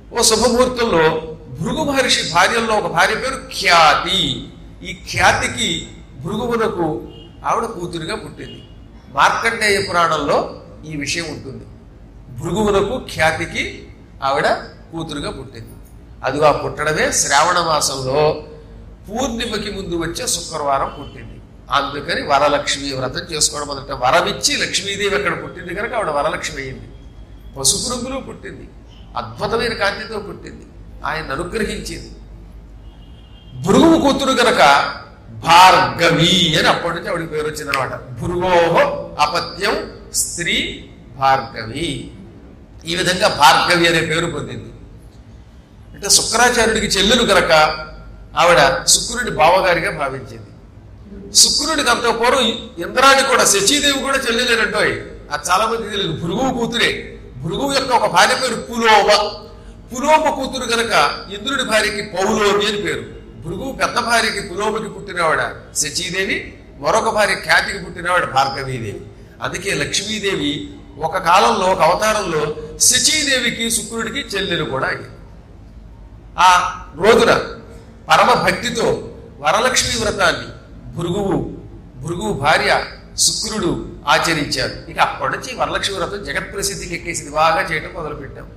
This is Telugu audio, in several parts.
ఓ శుభముహూర్తంలో భృగు మహర్షి భార్యల్లో ఒక భార్య పేరు ఖ్యాతి ఈ ఖ్యాతికి భృగువునకు ఆవిడ కూతురుగా పుట్టింది మార్కండేయ పురాణంలో ఈ విషయం ఉంటుంది భృగువునకు ఖ్యాతికి ఆవిడ కూతురుగా పుట్టింది అదిగా పుట్టడమే శ్రావణ మాసంలో పూర్ణిమకి ముందు వచ్చే శుక్రవారం పుట్టింది అందుకని వరలక్ష్మి వ్రతం చేసుకోవడం మొదట వరమిచ్చి లక్ష్మీదేవి అక్కడ పుట్టింది కనుక ఆవిడ వరలక్ష్మి అయింది పసుపు రంగులో పుట్టింది అద్భుతమైన కాంతితో పుట్టింది ఆయన అనుగ్రహించింది భృగువు కూతురు గనక భార్గవి అని అప్పటి నుంచి ఆవిడకి పేరు వచ్చింది అనమాట భృగోహో అపత్యం స్త్రీ భార్గవి ఈ విధంగా భార్గవి అనే పేరు పొందింది అంటే శుక్రాచార్యుడికి చెల్లెలు గనక ఆవిడ శుక్రుడి బావగారిగా భావించింది శుక్రుడికి అంత పూర్వం ఇంద్రాణి కూడా శచీదేవి కూడా చెల్లెలేనంటోయ్ అది చాలా మంది తెలియదు భృగువు కూతురే భృగువు యొక్క ఒక భార్య పేరు పులోమ పులోమ కూతురు గనక ఇంద్రుడి భార్యకి పౌలోమి అని పేరు భృగువు పెద్ద భార్యకి పులోమకి పుట్టినవాడ శచీదేవి మరొక భార్య ఖ్యాతికి పుట్టినవాడ భార్గవీదేవి అందుకే లక్ష్మీదేవి ఒక కాలంలో ఒక అవతారంలో శచీదేవికి శుక్రుడికి చెల్లెలు కూడా అయ్యింది ఆ రోజున పరమ భక్తితో వరలక్ష్మి వ్రతాన్ని భృగువు భృగువు భార్య శుక్రుడు ఆచరించారు ఇక అప్పటి నుంచి వరలక్ష్మి వ్రతం జగత్ ప్రసిద్ధికి ఎక్కేసింది బాగా చేయటం మొదలుపెట్టాం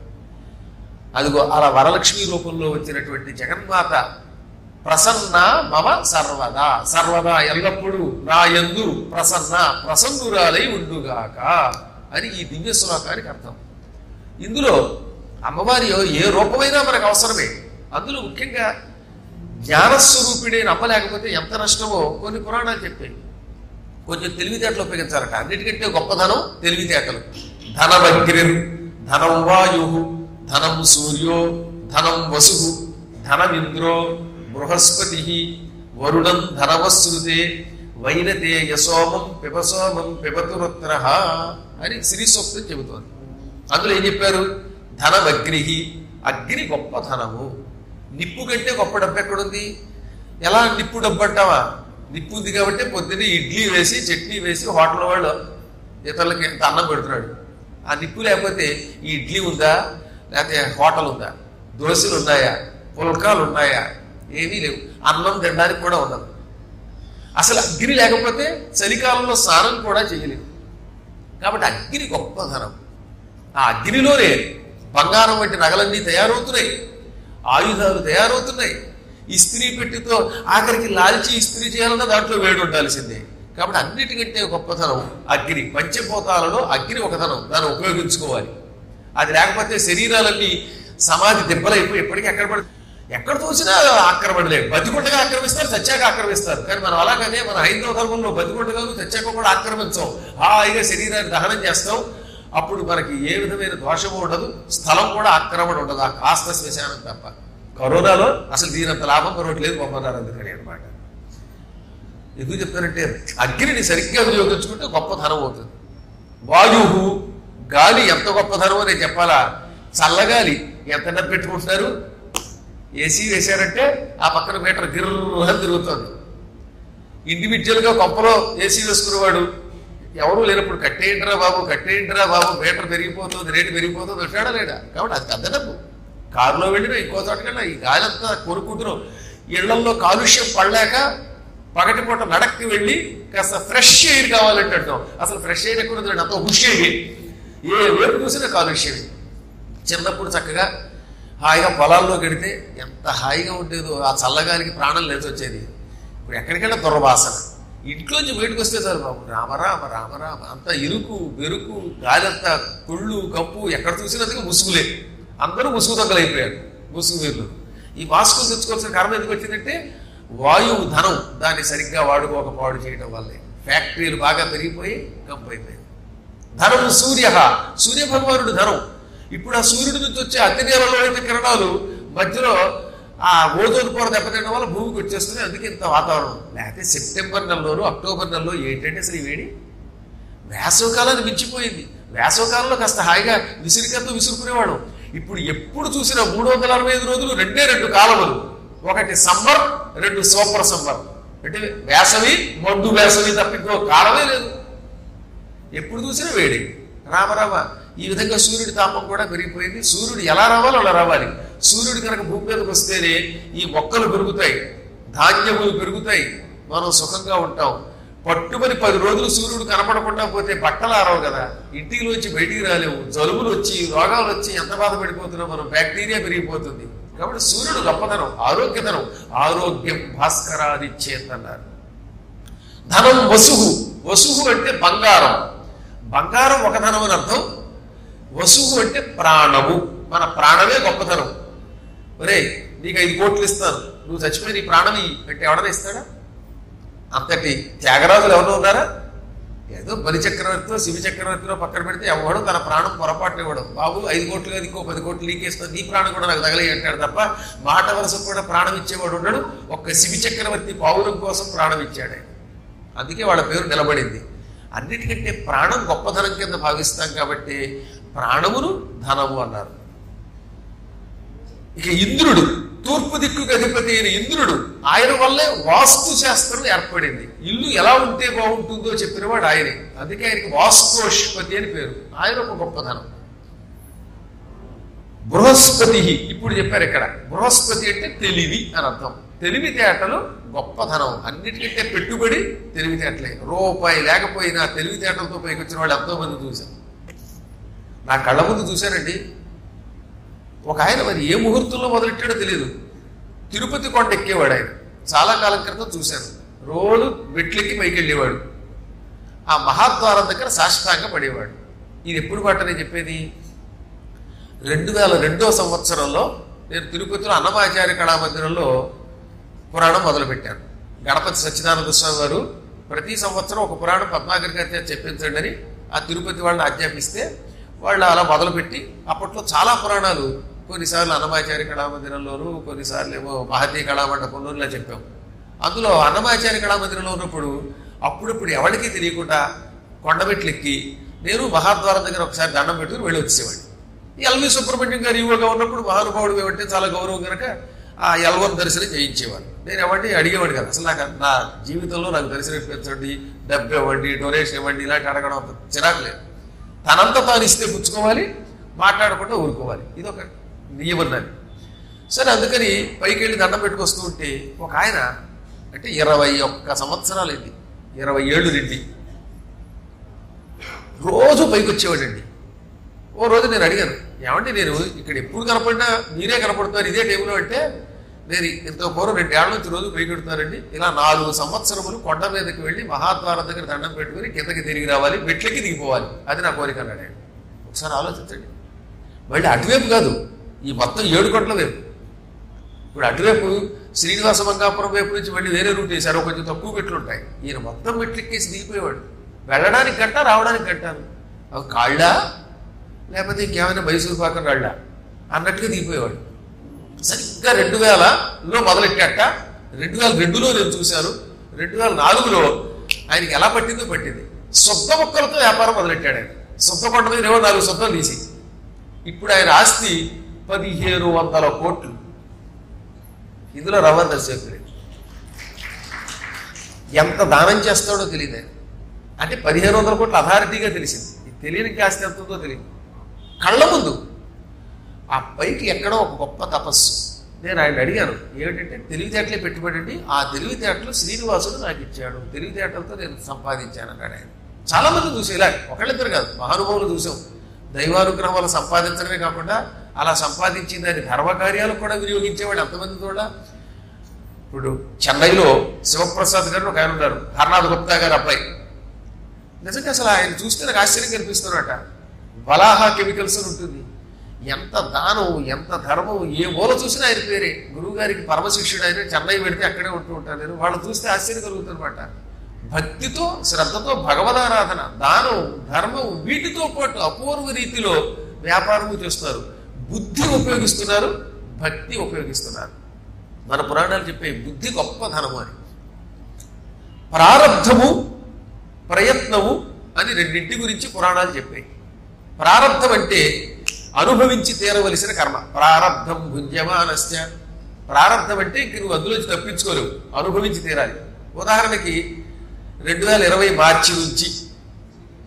అదిగో అలా వరలక్ష్మి రూపంలో వచ్చినటువంటి జగన్మాత ప్రసన్న మమ సర్వదా సర్వదా ఎల్లప్పుడూ నా యందు ప్రసన్న ప్రసన్నురాలై ఉండుగాక అని ఈ దివ్య శ్లోకానికి అర్థం ఇందులో అమ్మవారి ఏ రూపమైనా మనకు అవసరమే అందులో ముఖ్యంగా జ్ఞానస్వరూపిణి నమ్మలేకపోతే ఎంత నష్టమో కొన్ని పురాణాలు చెప్పాయి కొంచెం తెలివితేటలు ఉపయోగించాలట అన్నిటికంటే గొప్పధనం తెలివితేటలు ధనమగ్రిర్ ధనం వాయు ధనం సూర్యో ధనం వసు ధనమింద్రో బృహస్పతి వరుణం ధనవశ్రుతే వైనతే యసోమం పిపసోమం పిపతురుత్ర అని శ్రీ సూక్తం చెబుతోంది అందులో ఏం చెప్పారు ధనమగ్ని అగ్ని గొప్ప ధనము నిప్పు కంటే గొప్ప డబ్బు ఎక్కడుంది ఎలా నిప్పు డబ్బు అంటావా నిప్పు ఉంది కాబట్టి పొద్దున్నే ఇడ్లీ వేసి చట్నీ వేసి హోటల్ వాళ్ళు ఇతరులకి ఎంత అన్నం పెడుతున్నాడు ఆ నిప్పు లేకపోతే ఈ ఇడ్లీ ఉందా లేకపోతే హోటల్ ఉందా దోశలు ఉన్నాయా పుల్కాలు ఉన్నాయా ఏమీ లేవు అన్నం తినడానికి కూడా ఉండదు అసలు అగ్ని లేకపోతే చలికాలంలో స్నానం కూడా చేయలేవు కాబట్టి అగ్ని గొప్ప ధనం ఆ అగ్నిలోనే బంగారం వంటి నగలన్నీ తయారవుతున్నాయి ఆయుధాలు తయారవుతున్నాయి ఇస్త్రీ పెట్టితో ఆఖరికి లాల్చి ఇస్త్రీ చేయాలన్నా దాంట్లో వేడి ఉండాల్సిందే కాబట్టి అన్నిటికంటే గొప్పతనం అగ్ని పంచభూతాలలో అగ్ని ఒకతనం దాన్ని ఉపయోగించుకోవాలి అది లేకపోతే శరీరాలన్నీ సమాధి దెబ్బలైపోయి ఎప్పటికీ ఎక్కడ పడి ఎక్కడ చూసినా ఆక్రమణలే బతికుండగా ఆక్రమిస్తారు చచ్చాక ఆక్రమిస్తారు కానీ మనం అలాగనే మన హైందవ ధర్మంలో బతికుండగా చచ్చాక కూడా ఆక్రమించాం హాయిగా శరీరాన్ని దహనం చేస్తాం అప్పుడు మనకి ఏ విధమైన దోషము ఉండదు స్థలం కూడా ఆక్రమణ ఉండదు ఆ కాస్త శ్మశానం తప్ప కరోనాలో అసలు దీనంత లాభం మరొకటి లేదు పొమ్మన్నారు అందుకని అనమాట ఎందుకు చెప్తారంటే అగ్నిని సరిగ్గా వినియోగించుకుంటే గొప్ప ధనం అవుతుంది వాయువు గాలి ఎంత గొప్ప ధనం అని చెప్పాలా చల్లగాలి ఎంత డబ్బు పెట్టుకుంటున్నారు ఏసీ వేశారంటే ఆ పక్కన మీటర్ గిర్రని తిరుగుతుంది ఇండివిజువల్గా కొంపలో ఏసీ వేసుకునేవాడు ఎవరూ లేనప్పుడు కట్టేయండిరా బాబు కట్టేయండిరా బాబు మీటర్ పెరిగిపోతుంది రేటు పెరిగిపోతుంది వచ్చాడా లేడా కాబట్టి అది పెద్ద డబ్బు కారులో వెళ్ళినా ఇంకో చోట కన్నా ఈ గాలి అంతా కొనుక్కుంటున్నాం ఇళ్లలో కాలుష్యం పడలేక పగటిపూట నడక్కి వెళ్ళి కాస్త ఫ్రెష్ ఎయిర్ కావాలంటే అంటాం అసలు ఫ్రెష్ ఎయిర్ ఎక్కడ ఉంది అంత హుష్ ఎయిర్ ఏ వేపు చూసినా కాలుష్యమే చిన్నప్పుడు చక్కగా హాయిగా పొలాల్లో గడితే ఎంత హాయిగా ఉండేదో ఆ చల్లగాలికి ప్రాణం లేచి వచ్చేది ఇప్పుడు ఎక్కడికైనా దుర్వాసన ఇంట్లోంచి బయటకు వస్తే చాలు బాబు రామరామ రామరామ అంత ఇరుకు బెరుకు గాలంతా కుళ్ళు కప్పు ఎక్కడ చూసినందుకు ముసుగులే అందరూ ముసుగు దొంగలైపోయారు ముసుగు వీరులు ఈ మాస్కులు తెచ్చుకోవాల్సిన కారణం ఎందుకు వచ్చిందంటే వాయువు ధనం దాన్ని సరిగ్గా వాడుకోకపోవడం చేయడం వల్లే ఫ్యాక్టరీలు బాగా పెరిగిపోయి కంపు అయిపోయాయి ధనం సూర్య సూర్య భగవానుడు ధనం ఇప్పుడు ఆ సూర్యుడి నుంచి వచ్చే అతి నీళ్ళలో అయితే కిరణాలు మధ్యలో ఆ ఓజోన్ పొర దెబ్బతినడం వల్ల భూమికి వచ్చేస్తుంది అందుకే ఇంత వాతావరణం లేకపోతే సెప్టెంబర్ నెలలోను అక్టోబర్ నెలలో ఏంటంటే అసలు ఈ వేడి వేసవకాలాన్ని మించిపోయింది వేసవకాలంలో కాస్త హాయిగా విసిరికతో విసురుకునేవాడు ఇప్పుడు ఎప్పుడు చూసినా మూడు వందల అరవై ఐదు రోజులు రెండే రెండు కాలములు ఒకటి సమ్మర్ రెండు సూపర్ సమ్మర్ అంటే వేసవి మండు వేసవి తప్ప ఇంకో కాలమే లేదు ఎప్పుడు చూసినా వేడి రామరామ ఈ విధంగా సూర్యుడి తాపం కూడా పెరిగిపోయింది సూర్యుడు ఎలా రావాలో అలా రావాలి సూర్యుడు కనుక భూమి మీదకి వస్తేనే ఈ మొక్కలు పెరుగుతాయి ధాన్యములు పెరుగుతాయి మనం సుఖంగా ఉంటాం పట్టుమని పది రోజులు సూర్యుడు కనపడకుండా పోతే బట్టలు ఆరవు కదా ఇంటిలోంచి బయటికి రాలేవు జలుబులు వచ్చి రోగాలు వచ్చి ఎంత బాధపడిపోతున్నాం మనం బ్యాక్టీరియా పెరిగిపోతుంది కాబట్టి సూర్యుడు గొప్పతనం ఆరోగ్యతనం ఆరోగ్యం భాస్కరాదిచ్చేతన్నారు ధనం వసుహు వసుహు అంటే బంగారం బంగారం ఒక ధనం అని అర్థం వసుహు అంటే ప్రాణము మన ప్రాణమే గొప్పతనం ఒరే నీకు ఐదు కోట్లు ఇస్తాను నువ్వు చచ్చిపోయి నీ ప్రాణం ఇయ్యి అంటే ఎవడన్నా ఇస్తాడా అంతటి త్యాగరాజులు ఎవరు ఉన్నారా ఏదో బలి చక్రవర్తిలో శివ చక్రవర్తిలో పక్కన పెడితే ఎవడు తన ప్రాణం పొరపాటు ఇవ్వడం బాబు ఐదు కోట్లు కాదు ఇంకో పది కోట్లు నీకేస్తాను నీ ప్రాణం కూడా నాకు తగలి అంటాడు తప్ప మాట వరుసకు కూడా ప్రాణం ఇచ్చేవాడు ఉండడు ఒక్క శివ చక్రవర్తి పౌరం కోసం ప్రాణం ఇచ్చాడు ఆయన అందుకే వాళ్ళ పేరు నిలబడింది అన్నిటికంటే ప్రాణం గొప్పధనం కింద భావిస్తాం కాబట్టి ప్రాణమును ధనము అన్నారు ఇక ఇంద్రుడు తూర్పు దిక్కుకు అధిపతి అయిన ఇంద్రుడు ఆయన వల్లే వాస్తు శాస్త్రం ఏర్పడింది ఇల్లు ఎలా ఉంటే బాగుంటుందో చెప్పినవాడు ఆయనే అందుకే ఆయనకి వాస్తోష్పతి అని పేరు ఆయన ఒక గొప్పధనం బృహస్పతి ఇప్పుడు చెప్పారు ఇక్కడ బృహస్పతి అంటే తెలివి అని అర్థం తెలివితేటలు గొప్పధనం అన్నిటికంటే పెట్టుబడి తెలివితేటలే రూపాయి లేకపోయినా తెలివితేటలతో పైకి వచ్చిన వాళ్ళు ఎంతో మంది చూశాను నా కళ్ళ ముందు చూశానండి ఒక ఆయన మరి ఏ ముహూర్తంలో మొదలెట్టాడో తెలియదు తిరుపతి కొండ ఎక్కేవాడు ఆయన చాలా కాలం క్రితం చూశాను రోజు మెట్లెక్కి పైకి వెళ్ళేవాడు ఆ మహాద్వారం దగ్గర సాష్టాంగ పడేవాడు ఇది ఎప్పుడు పాట నేను చెప్పేది రెండు వేల రెండో సంవత్సరంలో నేను తిరుపతిలో అన్నమాచార్య కళామందిరంలో పురాణం మొదలుపెట్టాను గణపతి సత్యనారాయణ స్వామి వారు ప్రతి సంవత్సరం ఒక పురాణం పద్మాకర్ గారి చేత చెప్పించండి అని ఆ తిరుపతి వాళ్ళని ఆజ్ఞాపిస్తే వాళ్ళు అలా మొదలుపెట్టి అప్పట్లో చాలా పురాణాలు కొన్నిసార్లు అన్నమాచార్య కళామందిరంలోను కొన్నిసార్లు ఏమో మహతీ కళామండపంలో ఇలా చెప్పాం అందులో అన్నమాచార్య కళామందిరంలో ఉన్నప్పుడు అప్పుడప్పుడు ఎవరికి తెలియకుండా కొండమెట్లు ఎక్కి నేను మహాద్వారం దగ్గర ఒకసారి దండం పెట్టుకుని వెళ్ళి వచ్చేవాడిని ఈ ఎల్వి సుబ్రహ్మణ్యం గారు ఈవోగా ఉన్నప్పుడు మహానుభావుడు ఏమంటే చాలా గౌరవం కనుక ఆ ఎల్వన్ దర్శనం చేయించేవాడు నేను ఎవరిని అడిగేవాడు కదా అసలు నాకు నా జీవితంలో నాకు దర్శనం ఇప్పించండి డబ్బు ఇవ్వండి డొనేషన్ ఇవ్వండి ఇలాంటి అడగడం అంత చిరాకు లేదు తనంతా తాను ఇస్తే పుచ్చుకోవాలి మాట్లాడకుండా ఊరుకోవాలి ఇది ఒక నియమం నాది సరే అందుకని పైకి వెళ్ళి దండం పెట్టుకొస్తూ ఉంటే ఒక ఆయన అంటే ఇరవై ఒక్క సంవత్సరాలు అయింది ఇరవై ఏళ్ళు నిండి రోజు పైకి వచ్చేవాడండి ఓ రోజు నేను అడిగాను ఏమంటే నేను ఇక్కడ ఎప్పుడు కనపడినా మీరే కనపడుతున్నారు ఇదే టైంలో అంటే నేను ఇంత పూర్వం రెండేళ్ల నుంచి రోజు పైకి పెడుతున్నారండి ఇలా నాలుగు సంవత్సరములు కొండ మీదకి వెళ్ళి మహాద్వారం దగ్గర దండం పెట్టుకుని కిందకి తిరిగి రావాలి మెట్లకి దిగిపోవాలి అది నా కోరిక అన్నాడు ఆయన. ఒకసారి ఆలోచించండి మళ్ళీ అటువైపు కాదు ఈ మొత్తం ఏడు కొండల వైపు ఇప్పుడు అటువైపు శ్రీనివాస మంగాపురం వైపు నుంచి మళ్ళీ వేరే రూట్ వేశారు కొంచెం తక్కువ మెట్లు ఉంటాయి ఈయన మొత్తం మెట్లు ఎక్కేసి దిగిపోయేవాడు వెళ్ళడానికి గంట రావడానికి గంటాను అవి కాళ్ళా లేకపోతే ఇంకేమైనా మైసూరు పాకం రాళ్ళా అన్నట్టుగా దిగిపోయేవాడు సరిగ్గా రెండు వేలలో మొదలెట్టాట రెండు వేల రెండులో నేను చూశాను రెండు వేల నాలుగులో ఆయనకి ఎలా పట్టిందో పట్టింది సొంత మొక్కలతో వ్యాపారం మొదలెట్టాడు ఆయన సొంత కొండ మీద ఇరవై నాలుగు సొంతం తీసి ఇప్పుడు ఆయన ఆస్తి పదిహేను వందల కోట్లు ఇందులో రవాణా దర్శకుడు ఎంత దానం చేస్తాడో తెలియదు ఆయన. అంటే పదిహేను వందల కోట్ల అథారిటీగా తెలిసింది ఈ తెలియని ఆస్తి ఎంత ఉందో తెలియదు కళ్ళ ముందు ఆ పైకి ఎక్కడో ఒక గొప్ప తపస్సు నేను ఆయన అడిగాను ఏమిటంటే తెలివితేటలే పెట్టుబడి ఆ తెలివితేటలు శ్రీనివాసుడు నాకు ఇచ్చాడు తెలివితేటలతో నేను సంపాదించాను అన్నాడు ఆయన చాలా మంది చూసి ఇలా ఒకళ్ళిద్దరు కాదు మహానుభావులు చూసాం దైవానుగ్రహం వల్ల సంపాదించడమే కాకుండా అలా సంపాదించిన దాని ధర్మకార్యాలు కూడా వినియోగించేవాడు ఎంతమంది కూడా ఇప్పుడు చెన్నైలో శివప్రసాద్ గారు ఒక ఆయన ఉన్నారు హర్నాథ్ గుప్తా గారు అబ్బాయి నిజంగా అసలు ఆయన చూస్తే నాకు ఆశ్చర్యం కనిపిస్తున్నట వలాహా కెమికల్స్ అని ఉంటుంది ఎంత దానం ఎంత ధర్మం ఏ మూల చూసినా ఆయన పేరే గురువు గారికి పరమశిష్యుడు ఆయన చెన్నై పెడితే అక్కడే ఉంటూ ఉంటాను నేను వాళ్ళు చూస్తే ఆశ్చర్యం కలుగుతుందన్నమాట భక్తితో శ్రద్ధతో భగవదారాధన దానం ధర్మం వీటితో పాటు అపూర్వ రీతిలో వ్యాపారము చేస్తున్నారు బుద్ధి ఉపయోగిస్తున్నారు భక్తి ఉపయోగిస్తున్నారు మన పురాణాలు చెప్పే బుద్ధి గొప్ప ధనము అని ప్రారంధము ప్రయత్నము అని రెండింటి గురించి పురాణాలు చెప్పాయి ప్రారంధం అంటే అనుభవించి తీరవలసిన కర్మ ప్రారంధం భుంజమానస్య ప్రారంధం అంటే ఇంక నువ్వు అందులోంచి తప్పించుకోలేవు అనుభవించి తీరాలి ఉదాహరణకి రెండు వేల ఇరవై మార్చి నుంచి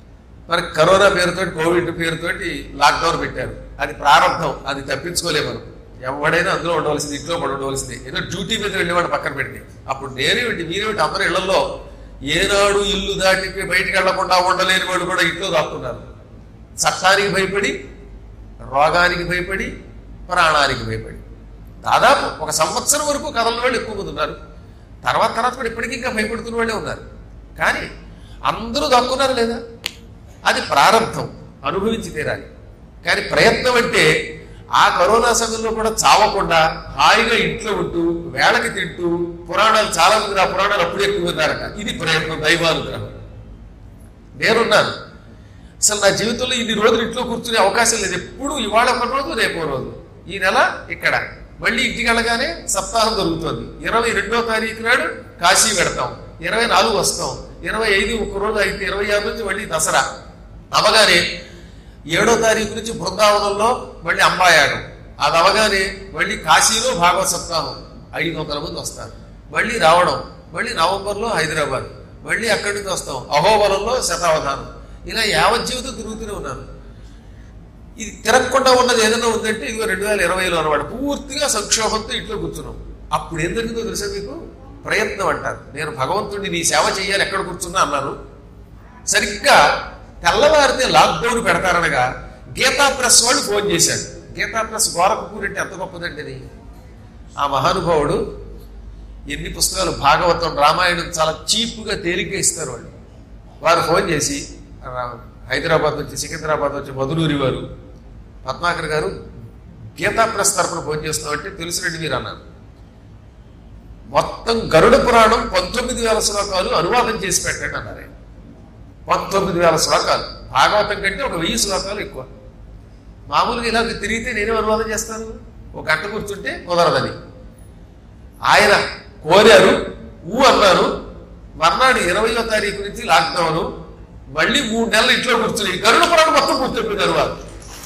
మనకి కరోనా పేరుతోటి కోవిడ్ పేరుతోటి లాక్డౌన్ పెట్టారు అది ప్రారంభం అది తప్పించుకోలేము మనం ఎవడైనా అందులో ఉండవలసింది ఇంట్లో పడి ఉండవలసింది ఏదో డ్యూటీ మీద వెళ్ళేవాడు పక్కన పెట్టి అప్పుడు నేనేమిటి మీరేమిటి అందరూ ఇళ్లలో ఏనాడు ఇల్లు దాటి బయటికి వెళ్లకుండా ఉండలేని వాళ్ళు కూడా ఇంట్లో దాక్కున్నారు చట్టానికి భయపడి రోగానికి భయపడి ప్రాణానికి భయపడి దాదాపు ఒక సంవత్సరం వరకు కథల వాళ్ళు ఎక్కువ మంది ఉన్నారు తర్వాత తర్వాత కూడా ఇప్పటికీ ఇంకా భయపడుతున్న వాళ్ళే ఉన్నారు కానీ అందరూ దాక్కున్నారు లేదా అది ప్రారంభం అనుభవించి తీరాలి కానీ ప్రయత్నం అంటే ఆ కరోనా సమయంలో కూడా చావకుండా హాయిగా ఇంట్లో ఉంటూ వేళకి తింటూ పురాణాలు చాలా మంది ఆ పురాణాలు అప్పుడే ఎక్కువ విన్నారట ఇది ప్రయత్నం దైవానుగ్రహం నేనున్నాను అసలు నా జీవితంలో ఇన్ని రోజులు ఇంట్లో కూర్చునే అవకాశం లేదు ఎప్పుడు ఇవాళ ఒక రోజు రేపు ఒక రోజు ఈ నెల ఇక్కడ మళ్ళీ ఇంటికి వెళ్ళగానే సప్తాహం జరుగుతుంది ఇరవై రెండో తారీఖు నాడు కాశీ పెడతాం ఇరవై నాలుగు వస్తాం ఇరవై ఐదు ఒక రోజు అయితే ఇరవై ఆరు నుంచి మళ్ళీ దసరా అవగానే ఏడో తారీఖు నుంచి బృందావనంలో మళ్ళీ అంబాయాగం అది అవగానే మళ్ళీ కాశీలో భాగవత సప్తాహం ఐదు వందల మంది వస్తారు మళ్ళీ రావడం మళ్ళీ నవంబర్లో హైదరాబాద్ మళ్ళీ అక్కడి నుంచి వస్తాం అహోబలంలో శతావధానం ఇలా యావత్ జీవితం తిరుగుతూనే ఉన్నాను ఇది తిరగకుండా ఉన్నది ఏదైనా ఉందంటే ఇదిగో రెండు వేల ఇరవైలో అనమాట పూర్తిగా సంక్షోభంతో ఇంట్లో కూర్చున్నాం అప్పుడు ఏం జరిగిందో తెలుసా మీకు ప్రయత్నం అంటారు నేను భగవంతుడిని నీ సేవ చేయాలి ఎక్కడ కూర్చున్నా అన్నాను సరిగ్గా తెల్లవారితే లాక్డౌన్ పెడతారనగా గీతా ప్రెస్ వాళ్ళు ఫోన్ చేశారు గీతా ప్రెస్ గోరఖపూర్ అంటే ఎంత గొప్పదండి అది ఆ మహానుభావుడు ఎన్ని పుస్తకాలు భాగవతం రామాయణం చాలా చీప్గా తేలిగ్గా ఇస్తారు వాళ్ళు వారు ఫోన్ చేసి రా- హైదరాబాద్ నుంచి సికింద్రాబాద్ నుంచి మధునూరి వారు పద్మాకర్ గారు గీతా ప్రెస్ తరపున ఫోన్ చేస్తామంటే తెలుసునండి మీరు అన్నారు మొత్తం గరుడ పురాణం పంతొమ్మిది వేల శ్లోకాలు అనువాదం చేసి పెట్టండి అన్నారు ఆయన. పంతొమ్మిది వేల శ్లోకాలు భాగవతం కంటే ఒక వెయ్యి శ్లోకాలు ఎక్కువ మామూలుగా ఇలా తిరిగితే నేనే అనువాదం చేస్తాను ఒక గంట కూర్చుంటే కుదరదని ఆయన కోరారు ఊ అన్నారు మర్నాడు ఇరవయో తారీఖు నుంచి లాక్డౌన్ మళ్ళీ మూడు నెలలు ఇంట్లో కూర్చుని గరుడ పురాణం మొత్తం కూర్చోపోయిన తర్వాత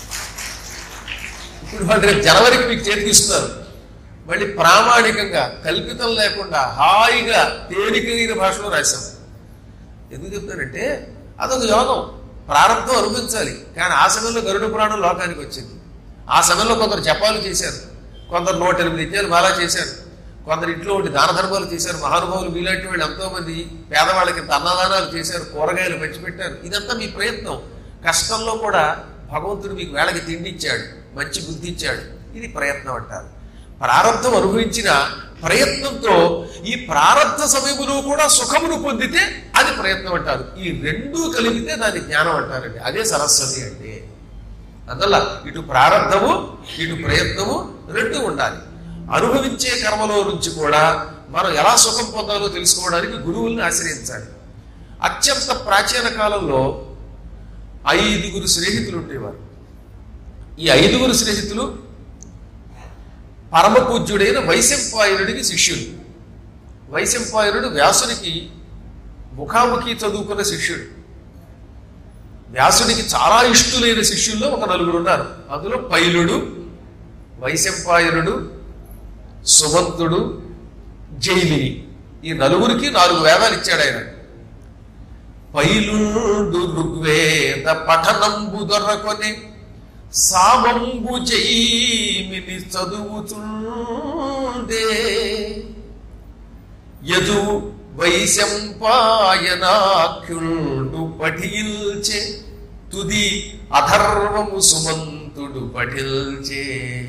ఇప్పుడు వాళ్ళు రేపు జనవరికి మీకు చేతికి ఇస్తున్నారు మళ్ళీ ప్రామాణికంగా కల్పితం లేకుండా హాయిగా తేలికైన భాషలో రాశాం ఎందుకు చెప్తానంటే అదొక యోగం ప్రారంభం అనుభవించాలి కానీ ఆ సమయంలో గరుడ పురాణం లోకానికి వచ్చింది ఆ సమయంలో కొందరు జపాలు చేశారు కొందరు నూట ఎనిమిది యజ్ఞాలు బాగా చేశారు కొందరు ఇంట్లో ఉండి దాన ధర్మాలు చేశారు మహానుభావులు మీలాంటి వాళ్ళు ఎంతో మంది పేదవాళ్ళకి ఇంత అన్నదానాలు చేశారు కూరగాయలు పంచిపెట్టారు ఇదంతా మీ ప్రయత్నం కష్టంలో కూడా భగవంతుడు మీకు వేళకి తిండి ఇచ్చాడు మంచి బుద్ధి ఇచ్చాడు ఇది ప్రయత్నం అంటారు ప్రారంభం అనుభవించిన ప్రయత్నంతో ఈ ప్రారంభ సమయములో కూడా సుఖమును పొందితే అది ప్రయత్నం అంటారు ఈ రెండూ కలిగితే దాన్ని జ్ఞానం అంటారండి అదే సరస్వతి అంటే అందువల్ల ఇటు ప్రారంధము ఇటు ప్రయత్నము రెండు ఉండాలి అనుభవించే కర్మలో నుంచి కూడా మనం ఎలా సుఖం పొందాలో తెలుసుకోవడానికి గురువుల్ని ఆశ్రయించాలి అత్యంత ప్రాచీన కాలంలో ఐదుగురు స్నేహితులు ఉండేవారు ఈ ఐదుగురు స్నేహితులు పరమ పూజ్యుడైన వైశంపాయనుడికి శిష్యుడు వైశంపాయనుడు వ్యాసునికి ముఖాముఖి చదువుకున్న శిష్యుడు వ్యాసుడికి చాలా ఇష్టులైన శిష్యుల్లో ఒక నలుగురు ఉన్నారు అందులో పైలుడు వైశంపాయనుడు సుమంతుడు జైలిని ఈ నలుగురికి నాలుగు వేదాలు ఇచ్చాడు ఆయన పైలుండు ఋగ్వేద పఠనంబు దొరకొని సామంబు జైమిని చదువుతుండే యదు వైశంపాయనాఖ్యుడు పఠిల్చే తుది అధర్వము సుమంతుడు పఠిల్చే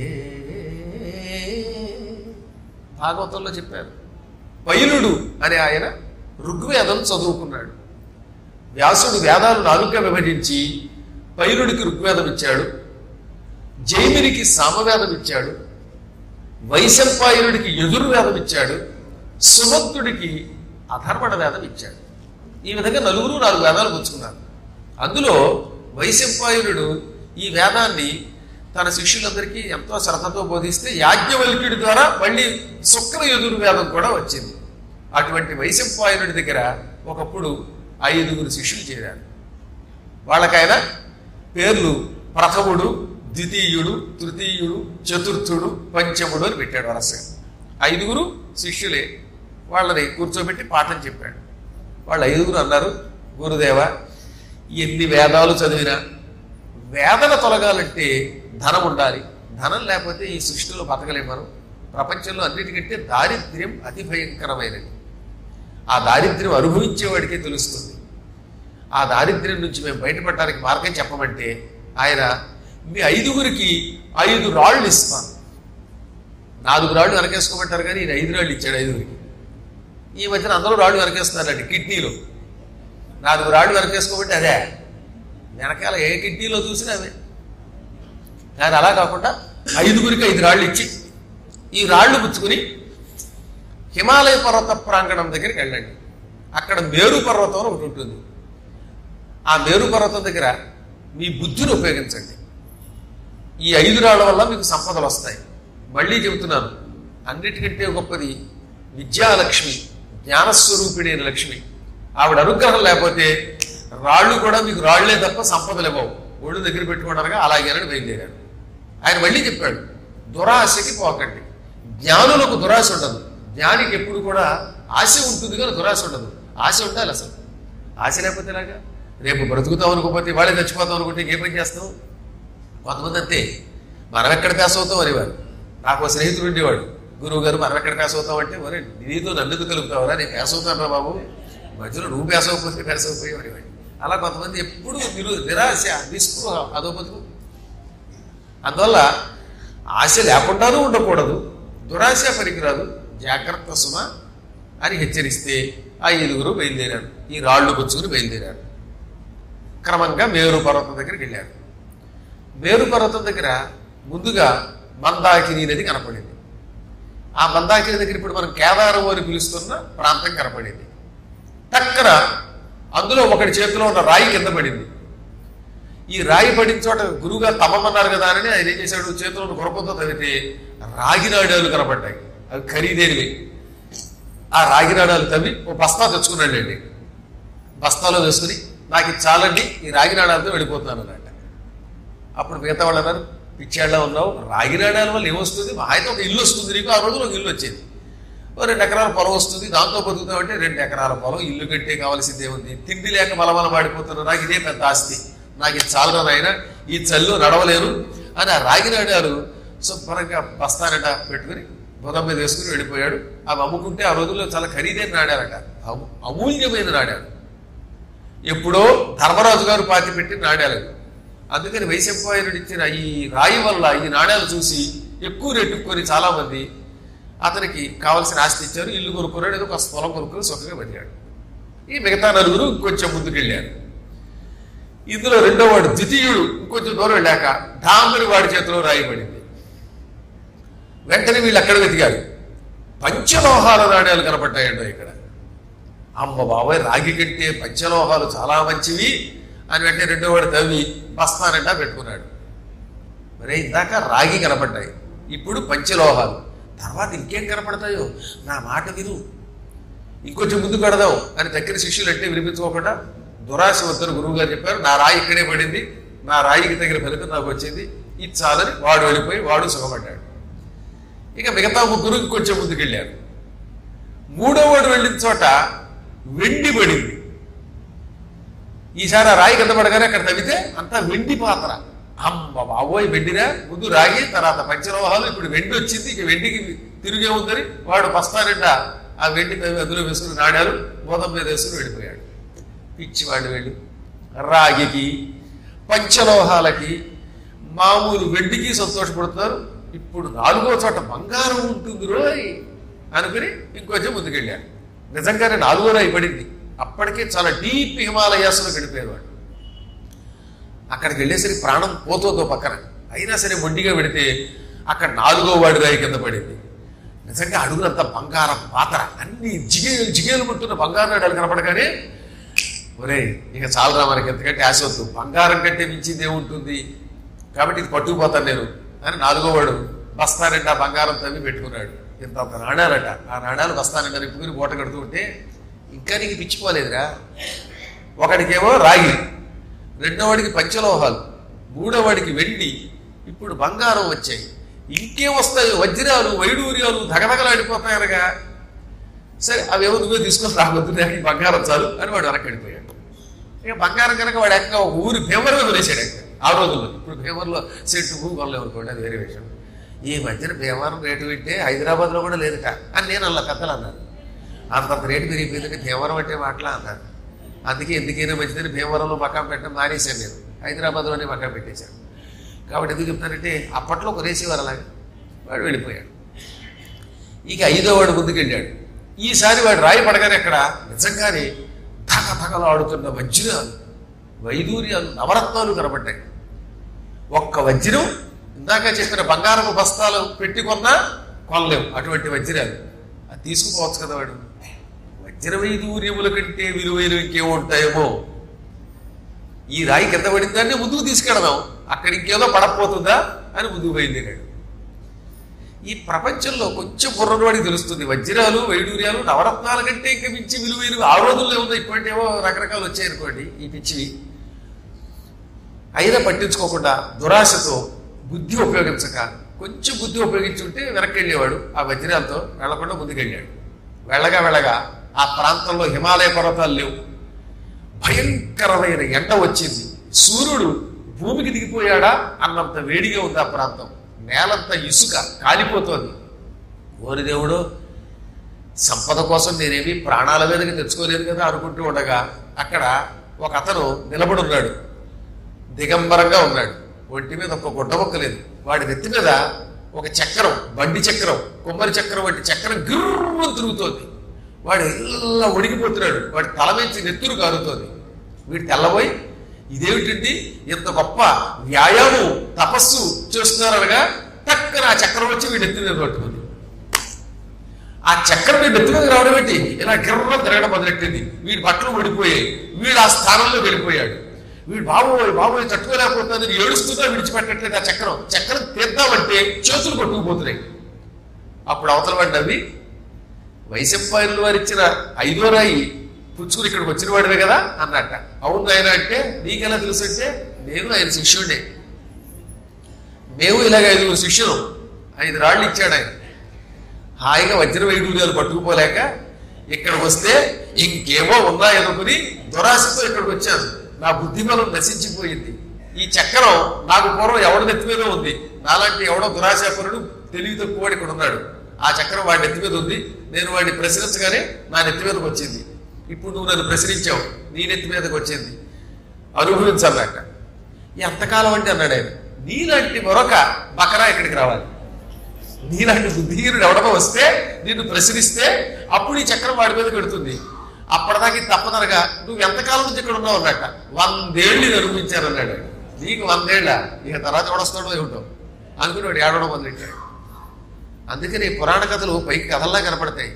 భాగవతంలో చెప్పారు పైలుడు అనే ఆయన ఋగ్వేదం చదువుకున్నాడు వ్యాసుడు వేదాలు నాలుగుగా విభజించి పైలుడికి ఋగ్వేదం ఇచ్చాడు జైమినికి సామవేదం ఇచ్చాడు వైశంపాయనుడికి ఎదుర్వేదం ఇచ్చాడు సుమంతుడికి అధర్వణ వేదం ఇచ్చాడు ఈ విధంగా నలుగురు నాలుగు వేదాలు పుచ్చుకున్నారు అందులో వైశంపాయనుడు ఈ వేదాన్ని తన శిష్యులందరికీ ఎంతో శ్రద్ధతో బోధిస్తే యాజ్ఞవల్క్యుడి ద్వారా మళ్ళీ శుక్ర యజుర్వేదం కూడా వచ్చింది అటువంటి వైశంపాయనుడి దగ్గర ఒకప్పుడు ఐదుగురు శిష్యులు చేరారు వాళ్ళకైనా పేర్లు ప్రథముడు ద్వితీయుడు తృతీయుడు చతుర్థుడు పంచముడు అని పెట్టాడు వరసగా ఐదుగురు శిష్యులే వాళ్ళని కూర్చోబెట్టి పాఠం చెప్పాడు వాళ్ళు ఐదుగురు అన్నారు గురుదేవ ఎన్ని వేదాలు చదివినా వేదన తొలగాలంటే ధనం ఉండాలి ధనం లేకపోతే ఈ సృష్టిలో బతకలేం మనం ప్రపంచంలో అన్నిటికంటే దారిద్ర్యం అతి భయంకరమైనది ఆ దారిద్ర్యం అనుభవించేవాడికే తెలుస్తుంది ఆ దారిద్ర్యం నుంచి మేము బయటపడడానికి మార్గం చెప్పమంటే ఆయన మీ ఐదుగురికి ఐదు రాళ్ళు ఇస్తాను నాలుగు రాళ్ళు వెనకేసుకోమంటారు కానీ ఈయన ఐదు రాళ్ళు ఇచ్చాడు ఐదుగురికి ఈ మధ్యన అందరూ రాళ్ళు వెనకేస్తున్నారండి కిడ్నీలో నాలుగు రాళ్ళు వెనకేసుకోమంటే అదే వెనకాల ఏ కిడ్నీలో చూసినా అవే కానీ అలా కాకుండా ఐదుగురికి ఐదు రాళ్ళు ఇచ్చి ఈ రాళ్ళు పుచ్చుకుని హిమాలయ పర్వత ప్రాంగణం దగ్గరికి వెళ్ళండి అక్కడ మేరు పర్వతం అని ఒకటి ఉంటుంది ఆ మేరు పర్వతం దగ్గర మీ బుద్ధిని ఉపయోగించండి ఈ ఐదు రాళ్ల వల్ల మీకు సంపదలు వస్తాయి మళ్ళీ చెబుతున్నాను అన్నిటికంటే గొప్పది విద్యాలక్ష్మి జ్ఞానస్వరూపిణి అయిన లక్ష్మి ఆవిడ అనుగ్రహం లేకపోతే రాళ్ళు కూడా మీకు రాళ్లే తప్ప సంపదలు ఇవ్వవు ఒళ్ళు దగ్గర పెట్టుకోవడానికి అలాగేనని బయలుదేరాడు ఆయన మళ్ళీ చెప్పాడు దురాశకి పోకండి జ్ఞానులకు దురాశ ఉండదు జ్ఞానికి ఎప్పుడు కూడా ఆశ ఉంటుంది కానీ దురాశ ఉండదు ఆశ ఉండాలి అసలు ఆశ లేకపోతే ఎలాగా రేపు బ్రతుకుతాం అనుకోకపోతే వాళ్ళే చచ్చిపోతాం అనుకుంటే ఇంకేం పని చేస్తాం కొంతమంది అంతే మనం ఎక్కడ పాస్ అవుతాం అనేవారు నాకు ఒక స్నేహితుడు ఉండేవాడు గురువు గారు మనం ఎక్కడ పాస్ అవుతాం అంటే మరి నీతో నన్నుకు కలుగుతావరా నేను పాస్ అవుతాను రా బాబు మధ్యలో నువ్వు పాస్ అవ్వకపోతే పాస్ అయిపోయావు అనేవాడు అలా కొంతమంది ఎప్పుడు నిరు నిరాశ నిస్పృహ అదో బతుకు అందువల్ల ఆశ లేకుండానూ ఉండకూడదు దురాశ పనికిరాదు జాగ్రత్త సుమ అని హెచ్చరిస్తే ఆ ఐదుగురు బయలుదేరారు ఈ రాళ్ళు పుచ్చుకుని బయలుదేరారు క్రమంగా మేరు పర్వతం దగ్గరికి వెళ్ళారు మేరు పర్వతం దగ్గర ముందుగా మందాకిని నది కనపడింది ఆ మందాకిని దగ్గర ఇప్పుడు మనం కేదారం అని పిలుస్తున్న ప్రాంతం కనపడింది టక్కన అందులో ఒకటి చేతిలో ఉన్న రాయి కింద పడింది ఈ రాయి పడిన చోట గురువుగా తమ్మమన్నారు కదా అని ఆయన ఏం చేశాడు చేతిలో ఉన్న గురపంతో తవ్వితే రాగి నాడాలు కనపడ్డాయి అవి ఖరీదైనవి ఆ రాగి నాడాలు తవ్వి ఓ బస్తా తెచ్చుకున్నాడండి బస్తాలో వేసుకుని నాకు ఇది చాలండి ఈ రాగి నాడాలతో వెళ్ళిపోతున్నాను అన్నట్ట అప్పుడు మిగతా వాళ్ళు అన్నారు పిచ్చాళ్ళ ఉన్నావు రాగి నాడాల వల్ల ఏమొస్తుంది మా అయితే ఒక ఇల్లు వస్తుంది నీకు ఆ రోజులో ఒక ఇల్లు వచ్చేది ఓ రెండు ఎకరాల పొలం వస్తుంది దాంతో బతుకుతామంటే రెండు ఎకరాల పొలం ఇల్లు కట్టే కావాల్సిందే ఉంది తిండి లేక మలమల మాడిపోతున్నా నాకు ఇదే పెద్ద ఆస్తి నాకు ఇది చాలరా నాయన ఈ చల్లు నడవలేను అని ఆ రాగి నాడాలు శుభ్రంగా బస్తానట పెట్టుకుని బుధం మీద వేసుకుని వెళ్ళిపోయాడు అవి అమ్ముకుంటే ఆ రోజుల్లో చాలా ఖరీదైన నాడారట అము- అమూల్యమైన నాడారు ఎప్పుడో ధర్మరాజు గారు పాతి పెట్టి నాడారు అందుకని వైశంపాయనుడు ఇచ్చిన ఈ రాయి వల్ల ఈ నాణ్యాలు చూసి ఎక్కువ రెట్టుకొని చాలా మంది అతనికి కావలసిన ఆస్తి ఇచ్చారు ఇల్లు కొనుక్కున్నాడు ఏదో ఒక స్థలం కొనుక్కుని సుఖంగా బతికాడు ఈ మిగతా నలుగురు ఇంకొంచెం ముందుకెళ్ళారు ఇందులో రెండో వాడు ద్వితీయుడు ఇంకొంచెం దూరం వెళ్ళాక డాంబరి వాడి చేతిలో రాయబడింది వెంటనే వీళ్ళు అక్కడ వెతికారు పంచలోహాల నాణ్యాలు కనపడ్డాయండి ఇక్కడ అమ్మ బాబాయ్ రాగి కంటే పంచలోహాలు చాలా మంచివి అని వెంటనే రెండో వాడు తవ్వి బస్తానంటా పెట్టుకున్నాడు మరి ఇందాక రాగి కనపడ్డాయి ఇప్పుడు పంచలోహాలు తర్వాత ఇంకేం కనపడతాయో నా మాట విను ఇంకొంచెం ముందు కడదాం అని దగ్గర శిష్యులు అంటే వినిపించుకోకుండా దురాశ వద్దరు గురువు గారు చెప్పారు నా రాయి ఇక్కడే పడింది నా రాయికి తగిన ఫలితం నాకు వచ్చింది ఇది చాలని వాడు వెళ్ళిపోయి వాడు సుఖపడ్డాడు ఇక మిగతా ముగ్గురు ఇంకొంచెం ముందుకెళ్ళారు మూడో వాడు వెళ్ళిన చోట వెండి పడింది ఈసారి ఆ రాయి కింద పడగానే అక్కడ తవ్వితే అంతా వెండి పాత్ర అమ్మ బాబోయ్ వెండిరా ముందు రాగి తర్వాత పంచలోహాలు ఇప్పుడు వెండి వచ్చింది ఇక వెండికి తిరిగే ఉందని వాడు బస్తానిండా ఆ వెండి తవ్వి అందులో వేసుకుని నాడారు బోధం మీద వేసుకుని వెళ్ళిపోయాడు పిచ్చివాడు వెళ్ళి రాగికి పంచలోహాలకి మామూలు వెండికి సంతోషపడుతున్నారు ఇప్పుడు నాలుగో చోట బంగారం ఉంటుంది రోయ్ అనుకుని ఇంకొంచెం ముందుకెళ్ళాడు నిజంగానే నాలుగో రాయి పడింది అప్పటికే చాలా డీప్ హిమాలయాస్లో గడిపోయారు వాడు అక్కడికి వెళ్ళేసరికి ప్రాణం పోతుందో పక్కన అయినా సరే మొండిగా పెడితే అక్కడ నాలుగో వాడి రాయి కింద పడింది నిజంగా అడుగునంత బంగారం పాత్ర అన్ని జిగేలు జిగేలు ఉంటున్న బంగారం నాడాలు కనపడగానే ఒరే ఇక చాలరా మనకి ఎంతకంటే ఆశ వద్దు బంగారం కంటే మించింది ఏముంటుంది కాబట్టి ఇది పట్టుకుపోతాను నేను అని నాలుగో వాడు బస్తానంట ఆ బంగారం తవ్వి పెట్టుకున్నాడు ఇంత ఒక నాణాలట ఆ నాణాలు బస్తానంట నిప్పుకుని మూట కడుతూ ఉంటే ఇంకా నీకు పిచ్చిపోలేదురా ఒకడికేమో రాగి రెండో వాడికి పంచలోహాలు మూడో వాడికి వెండి ఇప్పుడు బంగారం వచ్చాయి ఇంకేం వస్తాయి వజ్రాలు వైడూర్యాలు ఇక బంగారం కనుక వాడు ఏకంగా ఒక ఊరి భీమవరం వదిలేసాడు ఏకంగా. ఆ రోజుల్లో ఇప్పుడు భీమవరంలో సెంటు భూమి కొనలేము అనుకోండి అది వేరే విషయం ఈ మధ్యన భీమవరం రేటు వింటే హైదరాబాద్లో కూడా లేదుట అని నేను అలా పెద్దలు అన్నారు అంతంత రేటు పెరిగిపోయిందంటే భీమవరం అంటే మాటలా అన్నారు అందుకే ఎందుకైనా మంచిదని భీమవరంలో మకాం పెట్టడం మానేశాను నేను హైదరాబాద్లోనే మకాం పెట్టేశాను కాబట్టి ఎందుకు చెప్తానంటే అప్పట్లో కొనేసేవారు అలాగే వాడు వెళ్ళిపోయాడు ఇక ఐదో వాడు ముందుకెళ్ళాడు ఈసారి వాడు రాయి పడగానే అక్కడ నిజంగానే ధగ ధగలు ఆడుతున్న వజ్రాలు వైదూర్యాలు నవరత్నాలు కనబడ్డాయి ఒక్క వజ్రం ఇందాక చెప్పిన బంగారపు బస్తాలు పెట్టి కొన్నా కొనలేవు అటువంటి వజ్రాలు అది తీసుకుపోవచ్చు కదా వాడు వజ్ర వైదూర్యముల కంటే విలువైన ఇంకేముంటాయేమో ఈ రాయి కింద పడిందాన్ని ముందుకు తీసుకెడదాం అక్కడ ఇంకేదో పడకపోతుందా అని ముందుకు బయలుదేరాడు ఈ ప్రపంచంలో కొంచెం బుర్రనవాడికి తెలుస్తుంది వజ్రాలు వైడూర్యాలు నవరత్నాల కంటే ఇంకా మించి విలువైనవి ఆ రోజుల్లో ఉంది ఇటువంటి ఏవో రకరకాలు వచ్చాయి అనుకోండి ఈ పిచ్చివి అయినా పట్టించుకోకుండా దురాశతో బుద్ధి ఉపయోగించక కొంచెం బుద్ధి ఉపయోగించుంటే వెనక్కి వెళ్ళేవాడు ఆ వజ్రాలతో వెళ్లకుండా ముందుకెళ్ళాడు వెళ్ళగా వెళ్ళగా ఆ ప్రాంతంలో హిమాలయ పర్వతాలు లేవు భయంకరమైన ఎండ వచ్చింది సూర్యుడు భూమికి దిగిపోయాడా అన్నంత వేడిగా ఉంది ఆ ప్రాంతం నేలంతా ఇసుక కాలిపోతోంది ఓరి దేవుడు సంపద కోసం నేనేమి ప్రాణాల మీదకి తెచ్చుకోలేదు కదా అనుకుంటూ ఉండగా అక్కడ ఒక అతను నిలబడి ఉన్నాడు దిగంబరంగా ఉన్నాడు ఒంటి మీద ఒక గుడ్డ మొక్క లేదు వాడి నెత్తి మీద ఒక చక్రం బండి చక్రం కొమ్మరి చక్రం వంటి చక్రం గిర్రం తిరుగుతోంది వాడు ఇలా ఉడికిపోతున్నాడు వాడి తల నుంచి నెత్తురు కారుతోంది వీడు తెల్లబోయి ఇదేమిటండి ఇంత గొప్ప వ్యాయామం తపస్సు చేస్తున్నారనగా టక్కన ఆ చక్రం వచ్చి వీడి నెత్తి మీద పట్టుకుంది ఆ చక్రం వీడి నెత్తి మీద రావడం ఏంటి ఇలా గిర్రం తిరగడం మొదలెట్టింది వీడి బట్టలు ఊడిపోయాయి వీడు ఆ స్థానంలో వెళ్ళిపోయాడు వీడు బాబోయ్ బాబోయ్ తట్టుకోలేకపోతుందని ఏడుస్తున్నా విడిచిపెట్టట్లేదు ఆ చక్రం చక్రం తీద్దామంటే చేతులు కొట్టుకుపోతున్నాయి అప్పుడు అవతల వాడు నవ్వి వైశంపాయనులు వారు ఇచ్చిన ఐదో రాయి పుచ్చుకుని ఇక్కడికి వచ్చిన వాడివే కదా అన్నట్ట అవును ఆయన అంటే నీకెలా తెలుసు అంటే నేను ఆయన శిష్యుడే మేము ఇలాగ ఐదుగురు శిష్యులు ఐదు రాళ్ళు ఇచ్చాడు ఆయన హాయిగా వజ్ర వైడూర్యాలు పట్టుకుపోలేక ఇక్కడికి వస్తే ఇంకేమో ఉన్నాయనుకుని దురాశతో ఇక్కడికి వచ్చాను నా బుద్ధిబలం నశించిపోయింది ఈ చక్రం నాకు పూర్వం ఎవడ నెత్తి మీద ఉంది నాలాంటి ఎవడో దురాశాపరుడు తెలివి తక్కువ ఇక్కడ ఉన్నాడు ఆ చక్రం వాడి నెత్తి మీద ఉంది నేను వాడిని ప్రశ్నించగానే నా నెత్తి మీదకి వచ్చింది ఇప్పుడు నువ్వు నన్ను ప్రశ్నించావు నీ నెత్తి మీదకి వచ్చింది అనుభవించాలట ఎంతకాలం అంటే అన్నాడు ఆయన నీలాంటి మరొక బకరా ఇక్కడికి రావాలి నీలాంటి బుద్ధిహీనుడు ఎవడో వస్తే నిన్ను ప్రశ్నిస్తే అప్పుడు ఈ చక్రం వాడి మీద పెడుతుంది అప్పటిదాకా ఇది తప్పదనగా నువ్వు ఎంతకాలం నుంచి ఇక్కడ ఉన్నావు అన్నట్ట వందేళ్ళు ఇది అనుభవించారన్నాడు ఆయన. నీకు వందేళ్ళ ఇక తర్వాత ఎవడొస్తాడో ఏమిటో అనుకుని వాడు ఏడవడం మొదలెట్టాడు అందుకని పురాణ కథలు పైకి కథల్లా కనపడతాయి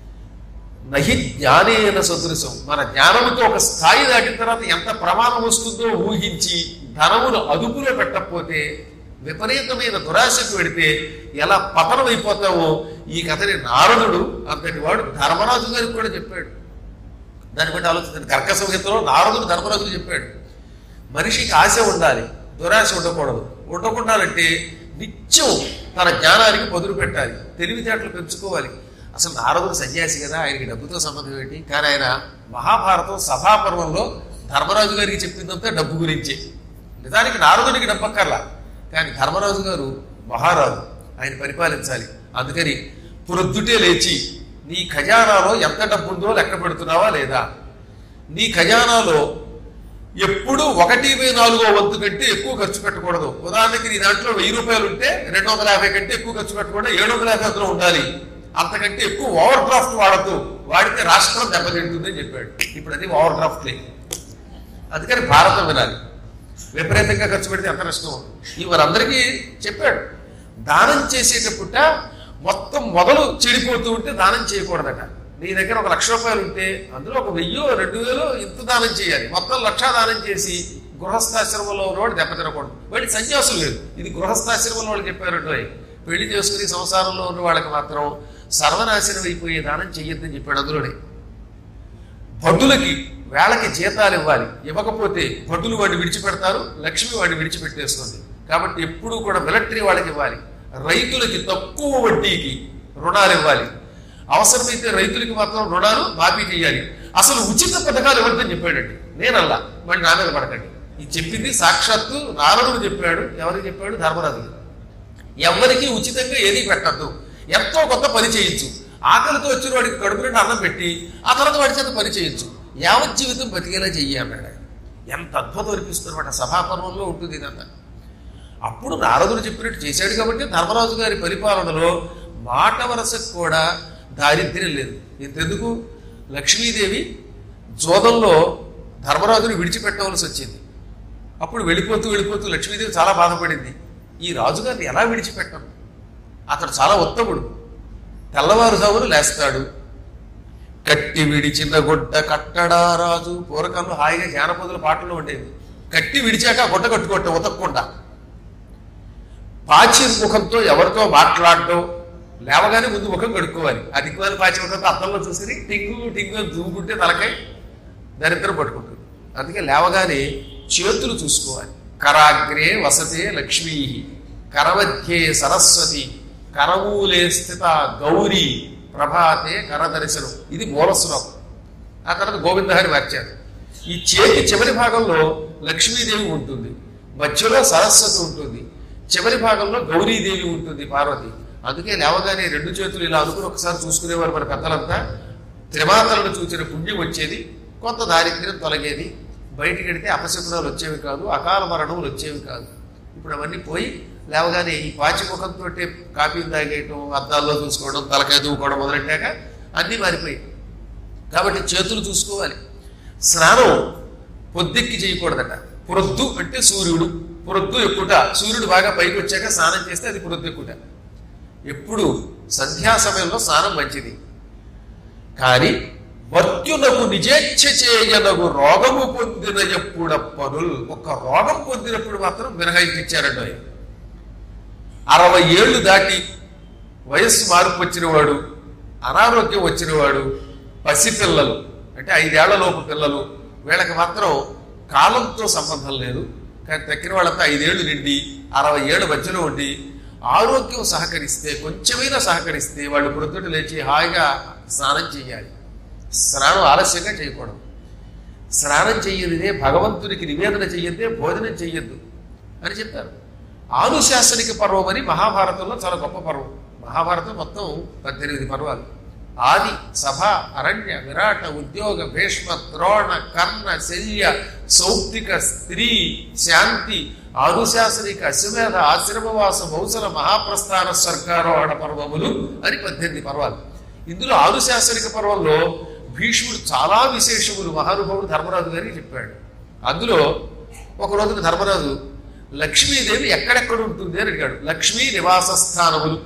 నహి జ్ఞానేన సదృశం మన జ్ఞానముతో ఒక స్థాయి దాటిన తర్వాత ఎంత ప్రమాదం వస్తుందో ఊహించి ధనమును అదుపులో పెట్టకపోతే విపరీతమైన దురాశకు పెడితే ఎలా పతనం అయిపోతావో ఈ కథని నారదుడు అంతటి వాడు ధర్మరాజు గారికి కూడా చెప్పాడు దాన్ని బట్టి ఆలోచించండి కర్క సంహితలో నారదుడు ధర్మరాజుకు చెప్పాడు మనిషికి ఆశ ఉండాలి దురాశ ఉండకూడదు ఉండకుండాలంటే నిత్యం తన జ్ఞానానికి పొదులు పెట్టాలి తెలివితేటలు పెంచుకోవాలి అసలు నారదుడు సన్యాసి కదా ఆయనకి డబ్బుతో సంబంధం ఏంటి కానీ ఆయన మహాభారతం సభాపర్వంలో ధర్మరాజు గారికి చెప్పిందంతా డబ్బు గురించి నిజానికి నారదుడికి డబ్బక్కర్లా కానీ ధర్మరాజు గారు మహారాజు ఆయన పరిపాలించాలి అందుకని ప్రొద్దుటే లేచి నీ ఖజానాలో ఎంత డబ్బు ఉందో లెక్క పెడుతున్నావా లేదా నీ ఖజానాలో ఎప్పుడు ఒకటి బై నాలుగో వంతు కంటే ఎక్కువ ఖర్చు పెట్టకూడదు ఉదాహరణకి నీ దాంట్లో వెయ్యి రూపాయలు ఉంటే రెండు వందల యాభై కంటే ఎక్కువ ఖర్చు పెట్టకూడదు ఏడు వందల యాభై అందులో ఉండాలి అంతకంటే ఎక్కువ ఓవర్ డ్రాఫ్ట్ వాడద్దు వాడితే రాష్ట్రం దెబ్బతింటుందని చెప్పాడు ఇప్పుడు అది ఓవర్ డ్రాఫ్ట్ లేదు అందుకని భారతం వినాలి విపరీతంగా ఖర్చు పెడితే ఎంత నష్టం ఈ మనందరికీ చెప్పాడు దానం చేసేటప్పుట మొత్తం మొదలు చెడిపోతూ ఉంటే దానం చేయకూడదట నీ దగ్గర ఒక లక్ష రూపాయలు ఉంటే అందులో ఒక వెయ్యో రెండు వేలు ఇంత దానం చేయాలి మొత్తం లక్ష దానం చేసి గృహస్థాశ్రమంలో ఉన్నవాడు దెబ్బతినకూడదు వాడి సన్యాసులు లేదు ఇది గృహస్థాశ్రమంలో వాళ్ళు చెప్పారు పెళ్లి చేసుకుని సంసారంలో ఉన్న వాళ్ళకి మాత్రం సర్వనాశనం అయిపోయే దానం చెయ్యొద్దని చెప్పాడు అందులోనే భటులకి వేళకి జీతాలు ఇవ్వాలి ఇవ్వకపోతే భటులు వాడిని విడిచిపెడతారు లక్ష్మి వాడిని విడిచిపెట్టేస్తుంది కాబట్టి ఎప్పుడూ కూడా మిలిటరీ వాళ్ళకి ఇవ్వాలి రైతులకి తక్కువ వడ్డీకి రుణాలు ఇవ్వాలి అవసరమైతే రైతులకి మాత్రం రుణాలు మాఫీ చేయాలి అసలు ఉచిత పథకాలు ఎవరిదని చెప్పాడండి నేనల్లా మరి నా మీద పడకండి ఇది చెప్పింది సాక్షాత్తు నారదుడు చెప్పాడు ఎవరికి చెప్పాడు ధర్మరాజుకి ఎవరికి ఉచితంగా ఏది పెట్టద్దు ఎంతో కొంత పని చేయొచ్చు ఆకలితో వచ్చిన వాడికి కడుపు నిండా అన్నం పెట్టి ఆ తర్వాత వాడి చేత పని చేయొచ్చు యావత్ జీవితం బతికేలా చెయ్యి అన్నాడు ఆయన. ఎంత అద్భుతం అనిపిస్తున్నమాట సభాపర్వంలో ఉంటుంది ఇదంతా అప్పుడు నారదుడు చెప్పినట్టు చేశాడు కాబట్టి ధర్మరాజు గారి పరిపాలనలో మాట వరసకు కూడా దారిద్ర్యం లేదు ఇంతెందుకు లక్ష్మీదేవి జోదంలో ధర్మరాజుని విడిచిపెట్టవలసి వచ్చింది అప్పుడు వెళ్ళిపోతూ వెళ్ళిపోతూ లక్ష్మీదేవి చాలా బాధపడింది ఈ రాజుగారిని ఎలా విడిచిపెట్టను అతడు చాలా ఉత్తముడు తెల్లవారుజామున లేస్తాడు కట్టి విడిచిన గుడ్డ కట్టడా రాజు పూర్వకాలంలో హాయిగా జానపదుల పాటలు ఉండేవి కట్టి విడిచాక ఆ గుడ్డ కట్టుకోవటం ఉతక్కుండా పాచి ముఖంతో ఎవరితో మాట్లాడటం లేవగానే ముందు ముఖం కడుక్కోవాలి ఆ దిక్కుమాలి పాచి ముఖంతో అద్దంలో చూసి టింగు టింగు అని దూకుంటే తలకై దరిద్రం పట్టుకుంటుంది అందుకే లేవగానే చేతులు చూసుకోవాలి కరాగ్రే వసతే లక్ష్మీ కరమధ్యే సరస్వతి కరమూలే స్థిత గౌరీ ప్రభాతే కరదర్శనం ఇది మూల శ్లోకం ఆ తర్వాత గోవిందహరి మార్చారు ఈ చేతి చివరి భాగంలో లక్ష్మీదేవి ఉంటుంది మధ్యలో సరస్వతి ఉంటుంది చివరి భాగంలో గౌరీదేవి ఉంటుంది పార్వతి అందుకే లేవగానే రెండు చేతులు ఇలా అనుకుని ఒకసారి చూసుకునేవారు మన పెద్దలంతా త్రిమాతలను చూసిన పుణ్యం వచ్చేది కొంత దారిద్ర్యం తొలగేది బయటికి వెడితే అపశకునాలు వచ్చేవి కాదు అకాల మరణములు వచ్చేవి కాదు ఇప్పుడు అవన్నీ పోయి లేవగానే ఈ పాచిముఖంతో కాపీలు తాగేయటం అద్దాల్లో చూసుకోవడం తలకాయ దూకోవడం మొదలెట్టాక అన్నీ మారిపోయాయి కాబట్టి చేతులు చూసుకోవాలి స్నానం పొద్దెక్కి చేయకూడదట పొరొద్దు అంటే సూర్యుడు పొరొద్దు ఎక్కుట సూర్యుడు బాగా పైకి వచ్చాక స్నానం చేస్తే అది పొరొద్దెక్కుట ఎప్పుడు సంధ్యా సమయంలో స్నానం మంచిది కానీ మర్త్యునకు నిజేచ్ఛ చేయనగు రోగము పొందిన ఎప్పుడప్పనుల్ ఒక రోగం పొందినప్పుడు మాత్రం మినహాయించారండి ఆయన అరవై ఏళ్ళు దాటి వయస్సు మార్పు వచ్చినవాడు అనారోగ్యం వచ్చినవాడు పసిపిల్లలు అంటే ఐదేళ్ల లోపు పిల్లలు వీళ్ళకి మాత్రం కాలంతో సంబంధం లేదు కానీ తక్కిన వాళ్ళంతా ఐదేళ్లు నిండి అరవై ఏళ్ళ మధ్యలో ఉండి ఆరోగ్యం సహకరిస్తే కొంచెమైనా సహకరిస్తే వాళ్ళు ప్రొద్దుట లేచి హాయిగా స్నానం చేయాలి స్నానం ఆలస్యంగా చేయకూడదు స్నానం చెయ్యనిదే భగవంతునికి నివేదన చెయ్యద్దే భోజనం చెయ్యొద్దు అని చెప్పారు ఆనుశాసనిక పర్వం అని మహాభారతంలో చాలా గొప్ప పర్వం మహాభారతం మొత్తం పద్దెనిమిది పర్వాలు ఆది సభ అరణ్య విరాట ఉద్యోగ భీష్మ ద్రోణ కర్ణ శల్య సౌప్తిక స్త్రీ శాంతి ఆనుశాసనిక అశ్వమేధ ఆశ్రమవాస మౌసల మహాప్రస్థాన స్వర్గారోహణ పర్వములు అని పద్దెనిమిది పర్వాలు ఇందులో ఆనుశాసనిక పర్వంలో భీష్ముడు చాలా విశేషములు మహానుభావుడు ధర్మరాజు గారికి చెప్పాడు అందులో ఒక రోజున ధర్మరాజు లక్ష్మీదేవి ఎక్కడెక్కడ ఉంటుంది అని అడిగాడు లక్ష్మీ నివాస స్థానములు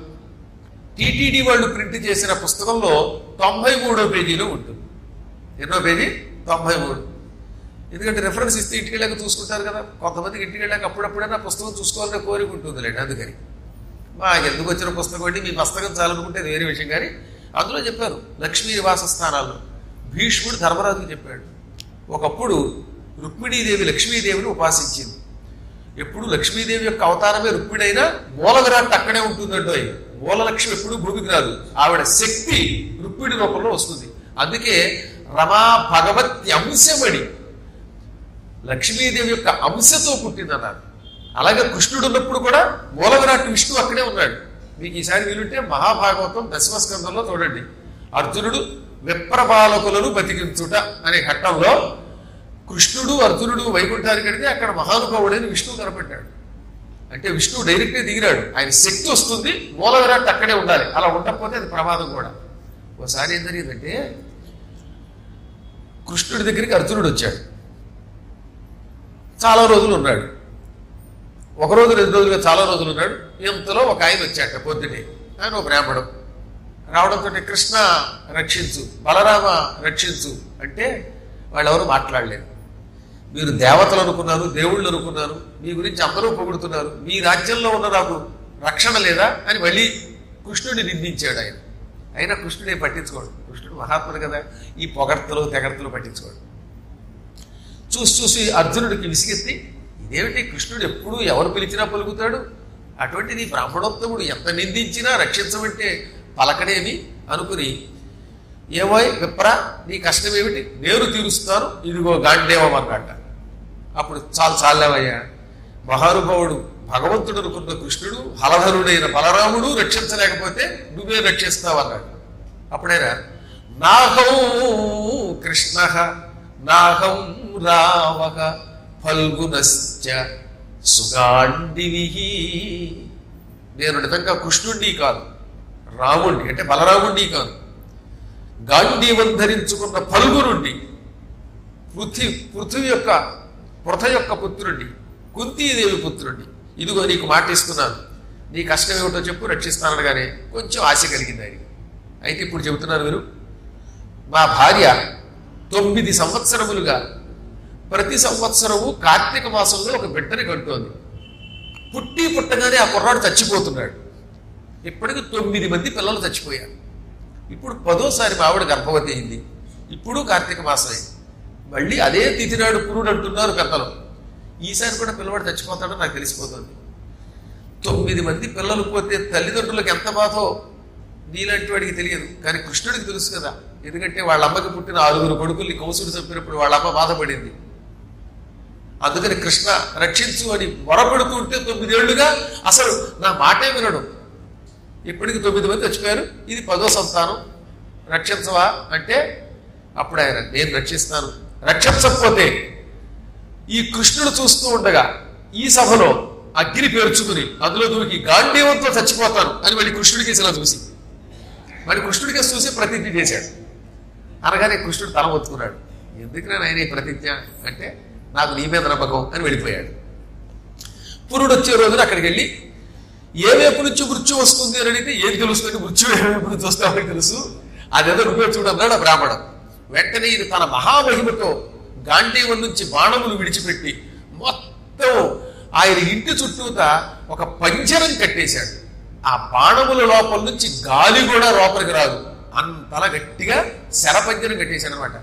టీటీడీ వాళ్ళు ప్రింట్ చేసిన పుస్తకంలో తొంభై మూడో పేజీలో ఉంటుంది ఎన్నో పేజీ తొంభై మూడు ఎందుకంటే రెఫరెన్స్ ఇస్తే ఇంటికి వెళ్ళాక చూసుకుంటారు కదా కొంతమందికి ఇంటికి వెళ్ళాక అప్పుడప్పుడైనా పుస్తకం చూసుకోవాలనే కోరిక ఉంటుంది లేండి అందుకని మా ఎందుకు వచ్చిన పుస్తకం అండి మీ పుస్తకం చాలనుకుంటే అది వేరే విషయం కానీ అందులో చెప్పారు లక్ష్మీ నివాస స్థానాల్లో భీష్ముడు ధర్మరాజుకి చెప్పాడు ఒకప్పుడు రుక్మిణీదేవి లక్ష్మీదేవిని ఉపాసించింది ఎప్పుడు లక్ష్మీదేవి యొక్క అవతారమే రుక్మిణైనా మూల విరాట్ అక్కడే ఉంటుందంటో ఆయన మూల లక్ష్మి ఎప్పుడు భూమికి రాదు ఆవిడ శక్తి రుక్మిణి రూపంలో వస్తుంది అందుకే రమా భగవతి అంశమణి లక్ష్మీదేవి యొక్క అంశతో పుట్టిందన్నారు అలాగే కృష్ణుడు ఉన్నప్పుడు కూడా మూల విరాట్ విష్ణు అక్కడే ఉన్నాడు మీకు ఈసారి వీలుంటే మహాభాగవతం దశమస్కంధంలో చూడండి అర్జునుడు విప్రబాలకులను బతికించుట అనే ఘట్టంలో కృష్ణుడు అర్జునుడు వైకుంఠానికి వెడితే అక్కడ మహానుభావుడైన విష్ణువు కనపెట్టాడు అంటే విష్ణువు డైరెక్ట్గా దిగిరాడు ఆయన శక్తి వస్తుంది మూల విరాట్ అక్కడే ఉండాలి అలా ఉండకపోతే అది ప్రమాదం కూడా ఒకసారి ఏం జరిగిందంటే కృష్ణుడి దగ్గరికి అర్జునుడు వచ్చాడు చాలా రోజులు ఉన్నాడు ఒక రోజు రెండు రోజులుగా చాలా రోజులు ఉన్నాడు ఇంతలో ఒక ఆయన వచ్చాట పొద్దునే ఆయన ఒక బ్రాహ్మణం రావడంతో కృష్ణ రక్షించు బలరామ రక్షించు అంటే వాళ్ళెవరు మాట్లాడలేరు మీరు దేవతలు అనుకున్నారు దేవుళ్ళు అనుకున్నారు మీ గురించి అందరూ పొగుడుతున్నారు మీ రాజ్యంలో ఉన్న నాకు రక్షణ లేదా అని మళ్ళీ కృష్ణుడిని నిందించాడు ఆయన అయినా కృష్ణుడే పట్టించుకోడు కృష్ణుడు మహాత్ముడు కదా ఈ పొగడ్తలు తెగడ్తలు పట్టించుకోడు చూసి చూసి అర్జునుడికి విసిగెత్తి ఇదేమిటి కృష్ణుడు ఎప్పుడు ఎవరు పిలిచినా పలుకుతాడు అటువంటి నీ బ్రాహ్మణోత్తముడు ఎంత నిందించినా రక్షించమంటే పలకడేమి అనుకుని ఏమో విప్ర నీ కష్టం ఏమిటి నేను తీరుస్తాను ఇదిగో గాంధేవం అన్నట్ట అప్పుడు చాలు చాలేవయ్యా మహానుభావుడు భగవంతుడు అనుకున్న కృష్ణుడు హలధరుడైన బలరాముడు రక్షించలేకపోతే నువ్వే రక్షిస్తావు అన్నాడు అప్పుడైనా నాహం కృష్ణ నాహం రావక ఫల్గునశ్చ సుగాండివి నేను నిజంగా కృష్ణుడిని కాదు రాముణ్ణి అంటే బలరాముణ్ణి కాదు గాంధీవం ధరించుకున్న పలుగురుండి పృథ్వీ పృథ్వీ యొక్క పృథ యొక్క పుత్రుడిని కుంతీదేవి పుత్రుడిని ఇదిగో నీకు మాట ఇస్తున్నాను నీ కష్టం ఏమిటో చెప్పు రక్షిస్తానగానే కొంచెం ఆశ కలిగింది ఆయనకి అయితే ఇప్పుడు చెబుతున్నాను మీరు మా భార్య తొమ్మిది సంవత్సరములుగా ప్రతి సంవత్సరము కార్తీక మాసంలో ఒక బిడ్డని కంటోంది పుట్టి పుట్టగానే ఆ కుర్రాడు చచ్చిపోతున్నాడు ఇప్పటికి తొమ్మిది మంది పిల్లలు చచ్చిపోయారు ఇప్పుడు పదోసారి మా ఆవిడ గర్భవతి అయింది ఇప్పుడు కార్తీక మాసమే మళ్ళీ అదే తిథి నాడు పురుడు అంటున్నారు పెద్దలు ఈసారి కూడా పిల్లవాడు చచ్చిపోతాడో నాకు తెలిసిపోతుంది తొమ్మిది మంది పిల్లలు పోతే తల్లిదండ్రులకు ఎంత బాధో నీలాంటి వాడికి తెలియదు కానీ కృష్ణుడికి తెలుసు కదా ఎందుకంటే వాళ్ళ అమ్మకి పుట్టిన ఆరుగురు కొడుకుల్ని కౌసుడు చంపినప్పుడు వాళ్ళ అమ్మ బాధపడింది అందుకని కృష్ణ రక్షించు అని మొరపెడుతూ ఉంటే తొమ్మిదేళ్లుగా అసలు నా మాటే వినడు ఇప్పటికి తొమ్మిది మంది చచ్చిపోయారు ఇది పదో సంతానం రక్షించవా అంటే అప్పుడు ఆయన నేను రక్షిస్తాను రక్షించకపోతే ఈ కృష్ణుడు చూస్తూ ఉండగా ఈ సభలో అగ్ని పేర్చుకుని అందులో దూకి గాంధీవంతో చచ్చిపోతాను అని మళ్ళీ కృష్ణుడికి ఇలా చూసి మరి కృష్ణుడికి చూసి ప్రతిజ్ఞ చేశాడు అనగానే కృష్ణుడు తల ఒత్తుకున్నాడు ఎందుకు నేను ఆయన ఈ ప్రతిజ్ఞ అంటే నాకు నీ మీద నమ్మకం అని వెళ్ళిపోయాడు పురుడు వచ్చే రోజున అక్కడికి వెళ్ళి ఏ వైపు నుంచి మృత్యు వస్తుంది అని అడిగితే ఏం తెలుస్తుంది మృత్యు ఏ వైపు నుంచి వస్తామని తెలుసు అదేదో నువ్వే చూడన్నాడు ఆ బ్రాహ్మణం వెంటనే ఇది తన మహామహిమతో గాంధీవం నుంచి బాణములు విడిచిపెట్టి మొత్తం ఆయన ఇంటి చుట్టూత ఒక పంజరం కట్టేశాడు ఆ బాణముల లోపల నుంచి గాలి కూడా లోపలికి రాదు అంతలా గట్టిగా శరపంజరం కట్టేశాడు అనమాట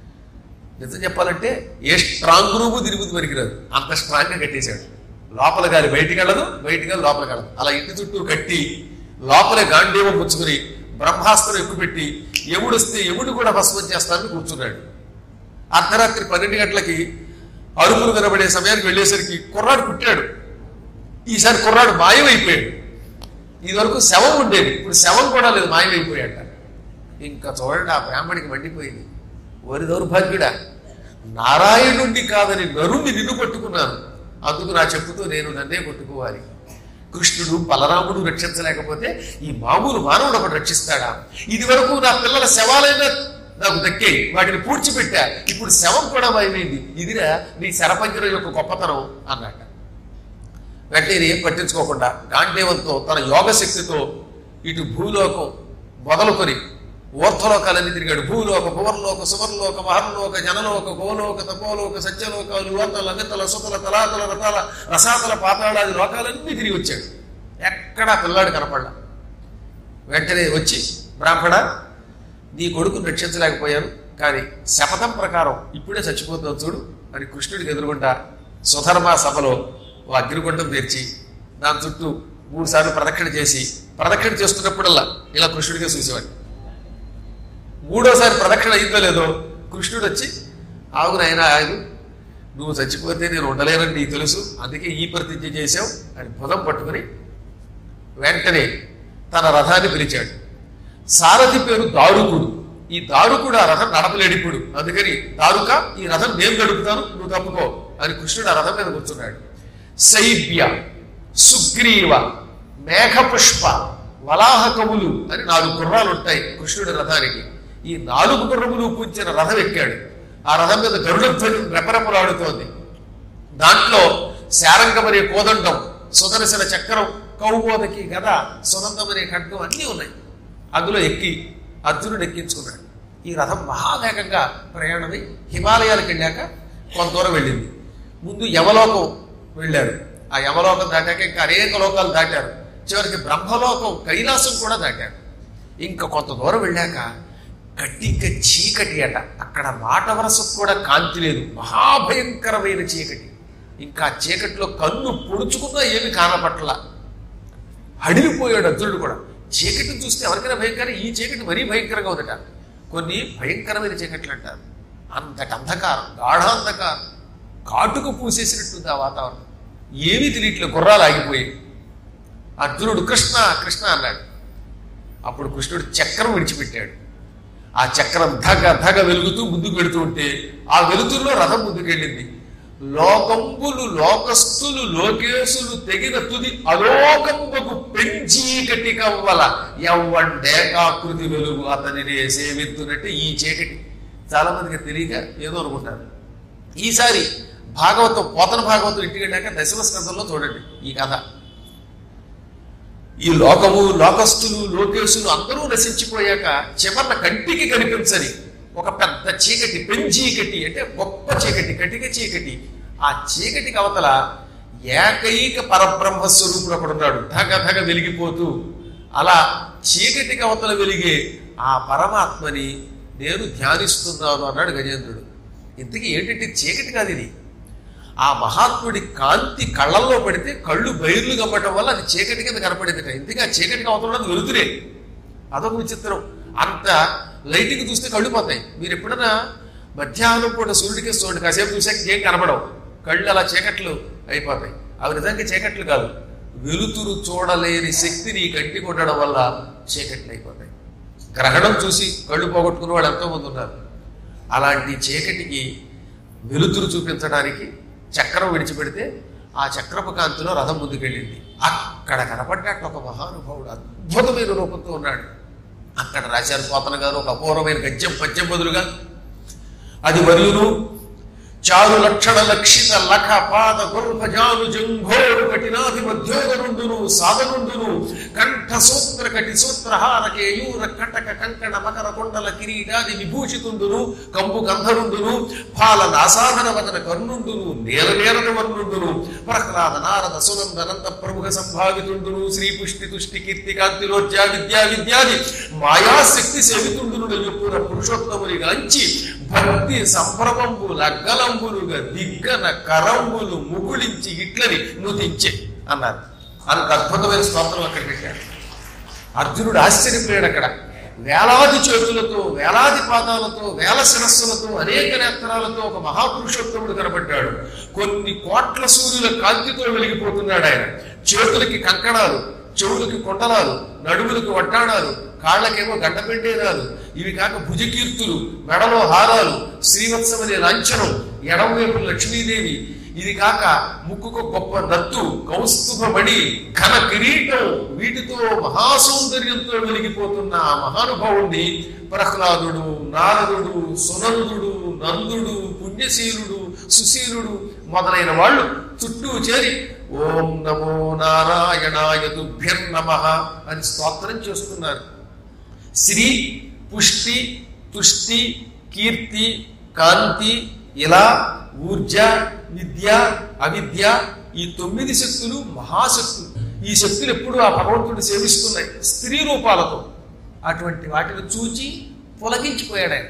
నిజం చెప్పాలంటే ఏ స్ట్రాంగ్ రూము తిరుగుతుంది పనికిరాదు అంత స్ట్రాంగ్ గా కట్టేశాడు లోపల గాలి బయటికి వెళ్ళదు బయటికి వెళ్ళదు లోపలికి వెళ్ళదు అలా ఇంటి చుట్టూ కట్టి లోపలే గాంధీవం పుచ్చుకుని బ్రహ్మాస్త్రం ఎక్కుపెట్టి ఎముడు వస్తే ఎముడు కూడా భస్మం చేస్తానని కూర్చున్నాడు అర్ధరాత్రి పన్నెండు గంటలకి అరుపులు కనబడే సమయానికి వెళ్ళేసరికి కుర్రాడు పుట్టాడు ఈసారి కుర్రాడు మాయమైపోయాడు ఇదివరకు శవం ఉండేది ఇప్పుడు శవం కూడా లేదు మాయమైపోయాట ఇంకా చూడండి ఆ బ్రాహ్మడికి మండిపోయింది ఓరి దౌర్భాగ్యుడా నారాయణుణ్ణి కాదని నరుణ్ణి నిన్ను పట్టుకున్నాను అందుకు నా చెప్పుతో నేను నన్నే పట్టుకోవాలి కృష్ణుడు బలరాముడు రక్షించలేకపోతే ఈ మామూలు మానవుడు ఒకటి రక్షిస్తాడా ఇది వరకు నా పిల్లల శవాలైనా నాకు దక్కాయి వాటిని పూడ్చిపెట్టా ఇప్పుడు శవం కూడా భయమైంది ఇదిరా నీ శరపంజరం యొక్క గొప్పతనం అన్నట్ట వెంటనే ఏం పట్టించుకోకుండా గాంధేవంతో తన యోగ శక్తితో ఇటు భూలోకం మొదలుకొని ఊర్ధ్వలోకాలన్నీ తిరిగాడు భూలోక భువర్లోక సువర్లోక మహర్లోక జనలోక గోలోక తపోలోక సత్యలోకాలు లోకల అమితల సుతల తలాతల రతాల రసాతల పాతాళాది లోకాలన్నీ తిరిగి వచ్చాడు ఎక్కడా పిల్లాడు కనపడ్డా వెంటనే వచ్చి బ్రాహ్మణ నీ కొడుకును రక్షించలేకపోయాను కానీ శపథం ప్రకారం ఇప్పుడే చచ్చిపోతావు చూడు అని కృష్ణుడికి ఎదురుగుంటా సుధర్మ సభలో ఓ అగ్నిగుండం తెరిచి దాని చుట్టూ మూడు సార్లు ప్రదక్షిణ చేసి ప్రదక్షిణ చేస్తున్నప్పుడల్లా ఇలా కృష్ణుడిగా చూసేవాడు మూడోసారి ప్రదక్షిణ అయిందో లేదో కృష్ణుడు వచ్చి ఆగు నాయన ఆగు నువ్వు చచ్చిపోతే నేను ఉండలేనని నీకు తెలుసు అందుకే ఈ ప్రతిజ్ఞ చేశావు అని భుజం పట్టుకుని వెంటనే తన రథాన్ని పిలిచాడు సారథి పేరు దారుకుడు ఈ దారుకుడు ఆ రథం నడపలేడు ఇప్పుడు అందుకని దారుక ఈ రథం నేను గడుపుతాను నువ్వు తప్పుకో అని కృష్ణుడు ఆ రథం మీద కూర్చున్నాడు శైబ్య సుగ్రీవ మేఘపుష్ప వలాహకములు అని నాలుగు గుర్రాలు ఉంటాయి కృష్ణుడి రథానికి ఈ నాలుగు గుర్రములు పూంచిన రథం ఎక్కాడు ఆ రథం మీద గరుడధ్వని రెపరెపలాడుతోంది దాంట్లో శారంగమనే కోదండం సుదర్శన చక్రం కౌబోదకి గద సునందమనే ఖడ్గం అన్నీ ఉన్నాయి అందులో ఎక్కి అర్జునుడు ఎక్కించుకున్నాడు ఈ రథం మహావేగంగా ప్రయాణమై హిమాలయాలకు వెళ్ళాక కొంత దూరం వెళ్ళింది ముందు యమలోకం వెళ్ళారు ఆ యమలోకం దాటాక ఇంకా అనేక లోకాలు దాటారు చివరికి బ్రహ్మలోకం కైలాసం కూడా దాటారు ఇంకా కొంత దూరం వెళ్ళాక కట్టిక చీకటి అట అక్కడ మాట వరసకు కూడా కాంతి లేదు మహాభయంకరమైన చీకటి ఇంకా ఆ చీకటిలో కన్ను పొడుచుకున్నా ఏమి కానపట్ల హడిలిపోయాడు అర్జునుడు కూడా చీకటిని చూస్తే ఎవరికైనా భయంకరం ఈ చీకటి మరీ భయంకరంగా ఉందట కొన్ని భయంకరమైన చీకట్లు అంటారు అంతటి అంధకారం గాఢాంధకారం కాటుకు పూసేసినట్టుంది ఆ వాతావరణం ఏమీ తెలియట్లే గుర్రాలు ఆగిపోయాయి అర్జునుడు కృష్ణ కృష్ణ అన్నాడు అప్పుడు కృష్ణుడు చక్రం విడిచిపెట్టాడు ఆ చక్రం ధగ ధగ వెలుగుతూ ముందుకు వెళుతూ ఉంటే ఆ వెలుతుల్లో రథం ముందుకెళ్ళింది లోకంబులు లోకస్తులు లోకేశులు తెగిన తుది అలోకంబకు పెంచీకటి కవ్వల ఎవ్వండేకాకృతి వెలుగు అతనిని సేవిస్తున్నట్టే ఈ చీకటి చాలా మందికి తెలియక ఏదో అనుకుంటారు ఈసారి భాగవతం పోతన భాగవతం ఇంటికి వెళ్ళాక దశమ స్కంధంలో చూడండి ఈ కథ ఈ లోకము లోకస్తులు లోకేశులు అందరూ నశించిపోయాక చివరన కంటికి కనిపించని ఒక పెద్ద చీకటి పెంచీకటి అంటే గొప్ప చీకటి కటిక చీకటి ఆ చీకటికి అవతల ఏకైక పరబ్రహ్మ స్వరూపుడు ఒకడున్నాడు ధగ ధగ వెలిగిపోతూ అలా చీకటికి అవతల వెలిగే ఆ పరమాత్మని నేను ధ్యానిస్తున్నాను అన్నాడు గజేంద్రుడు ఇంతకీ ఏంటంటే చీకటి కాదు ఇది ఆ మహాత్ముడి కాంతి కళ్ళల్లో పడితే కళ్ళు బయర్లు గమ్మటం వల్ల అది చీకటి కింద కనపడిందిట ఇంతకీ ఆ చీకటికి అవతలన్నది వెలుతురే అదొక విచిత్రం అంత లైటింగ్ చూస్తే కళ్ళు పోతాయి మీరు ఎప్పుడైనా మధ్యాహ్నం పూట సూర్యుడికి చూడండి కాసేపు చూసాక ఏం కనపడవు కళ్ళు అలా చీకట్లు అయిపోతాయి అవి నిజంగా చీకట్లు కాదు వెలుతురు చూడలేని శక్తి నీ కంటి కొట్టడం వల్ల చీకట్లు అయిపోతాయి గ్రహణం చూసి కళ్ళు పోగొట్టుకున్న వాళ్ళు ఎంతో మంది ఉన్నారు అలాంటి చీకటికి వెలుతురు చూపించడానికి చక్రం విడిచిపెడితే ఆ చక్రపు కాంతిలో రథం ముందుకెళ్ళింది అక్కడ కనపడ్డట్టు ఒక మహానుభావుడు అద్భుతమైన రూపంతో ఉన్నాడు అక్కడ రాశారు పోతన గారు ఒక అపూర్వమైన గద్యం పద్యం బదులుగా అది మరియును చారు లక్షణ లక్షిత లఖ పాద గుల్భజాను జంఘోరు కఠినాధి మధ్యోగనుండును సాధనుండును కంఠ సూత్ర కటి సూత్రహార కేయూర కటక కంకణ మకర కొండల కిరీటాది విభూషితుండును కంబు గంధరుండును పాల నాసాధన వదన కర్ణుండును నేల నేరన వర్ణుండును ప్రహ్లాద నారద సునంద నంద ప్రముఖ సంభావితుండును శ్రీ పుష్టి తుష్టి కీర్తి కాంతిలోర్జా విద్యా విద్యాది మాయాశక్తి సేవితుండును ఎప్పుడ పురుషోత్తముని గాంచి భక్తి సంభ్రమంబు లగ్గలంబులుగా దిగ్గన కరంబులు ముగుళించి ఇట్లని నుతించే అన్నారు అంత అద్భుతమైన స్తోత్రం అక్కడ పెట్టారు అర్జునుడు ఆశ్చర్యపోయాడు అక్కడ వేలాది చేతులతో వేలాది పాదాలతో వేల శిరస్సులతో అనేక నేత్రాలతో ఒక మహాపురుషోత్తముడు కనబడ్డాడు కొన్ని కోట్ల సూర్యుల కాంతితో వెలిగిపోతున్నాడు ఆయన చేతులకి కంకణాలు చెవులకి కొండలాలు నడుములకి వడ్డాణాలు కాళ్ళకేమో గడ్డపెట్టేదాలు ఇవి కాక భుజకీర్తులు మెడలో హారాలు శ్రీవత్సమనే లాంఛనం ఎడమవైపు లక్ష్మీదేవి ఇది కాక ముక్కుకు గొప్ప నత్తు కౌస్తుభమణి ఘన కిరీటం వీటితో మహాసౌందర్యంతో వెలిగిపోతున్న ఆ మహానుభావుణ్ణి ప్రహ్లాదుడు నారదుడు సునందుడు నందుడు పుణ్యశీలుడు సుశీలుడు మొదలైన వాళ్ళు చుట్టూ చేరి ఓం నమో నారాయణాయ తుభ్యం నమ అని స్తోత్రం చేస్తున్నారు శ్రీ పుష్టి తుష్టి కీర్తి కాంతి ఇలా ఊర్జ విద్య అవిద్య ఈ తొమ్మిది శక్తులు మహాశక్తులు ఈ శక్తులు ఎప్పుడు ఆ భగవంతుడిని సేవిస్తున్నాయి స్త్రీ రూపాలతో అటువంటి వాటిని చూచి పొలగించిపోయాడు ఆయన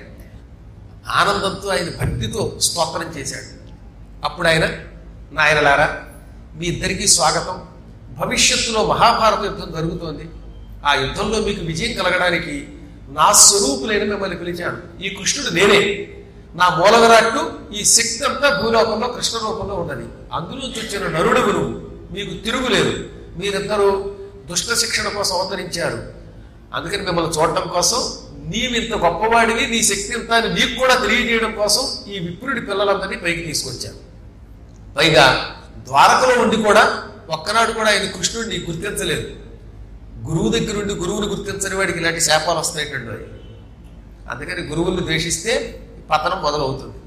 ఆనందంతో ఆయన భక్తితో స్తోత్రం చేశాడు అప్పుడు ఆయన నాయనలారా మీ ఇద్దరికీ స్వాగతం భవిష్యత్తులో మహాభారత యుద్ధం జరుగుతోంది ఆ యుద్ధంలో మీకు విజయం కలగడానికి నా స్వరూపులైన మిమ్మల్ని పిలిచాను ఈ కృష్ణుడు నేనే నా మూల విరాట్టు ఈ శక్తి అంతా భూలోకంలో కృష్ణ రూపంలో ఉన్నది అందులోంచి వచ్చిన నరుడు గురువు మీకు తిరుగులేదు మీరిద్దరూ దుష్ట శిక్షణ కోసం అవతరించారు అందుకని మిమ్మల్ని చూడటం కోసం నీవింత గొప్పవాడివి నీ శక్తి ఎంత అని నీకు కూడా తెలియజేయడం కోసం ఈ విప్రుడి పిల్లలందరినీ పైకి తీసుకొచ్చాను పైగా ద్వారకలో ఉండి కూడా ఒక్కనాడు కూడా ఆయన కృష్ణుడిని గుర్తించలేదు గురువు దగ్గర ఉండి గురువుని గుర్తించని వాడికి ఇలాంటి శాపాలు వస్తాయిటండి అందుకని గురువుల్ని ద్వేషిస్తే పతనం మొదలవుతుంది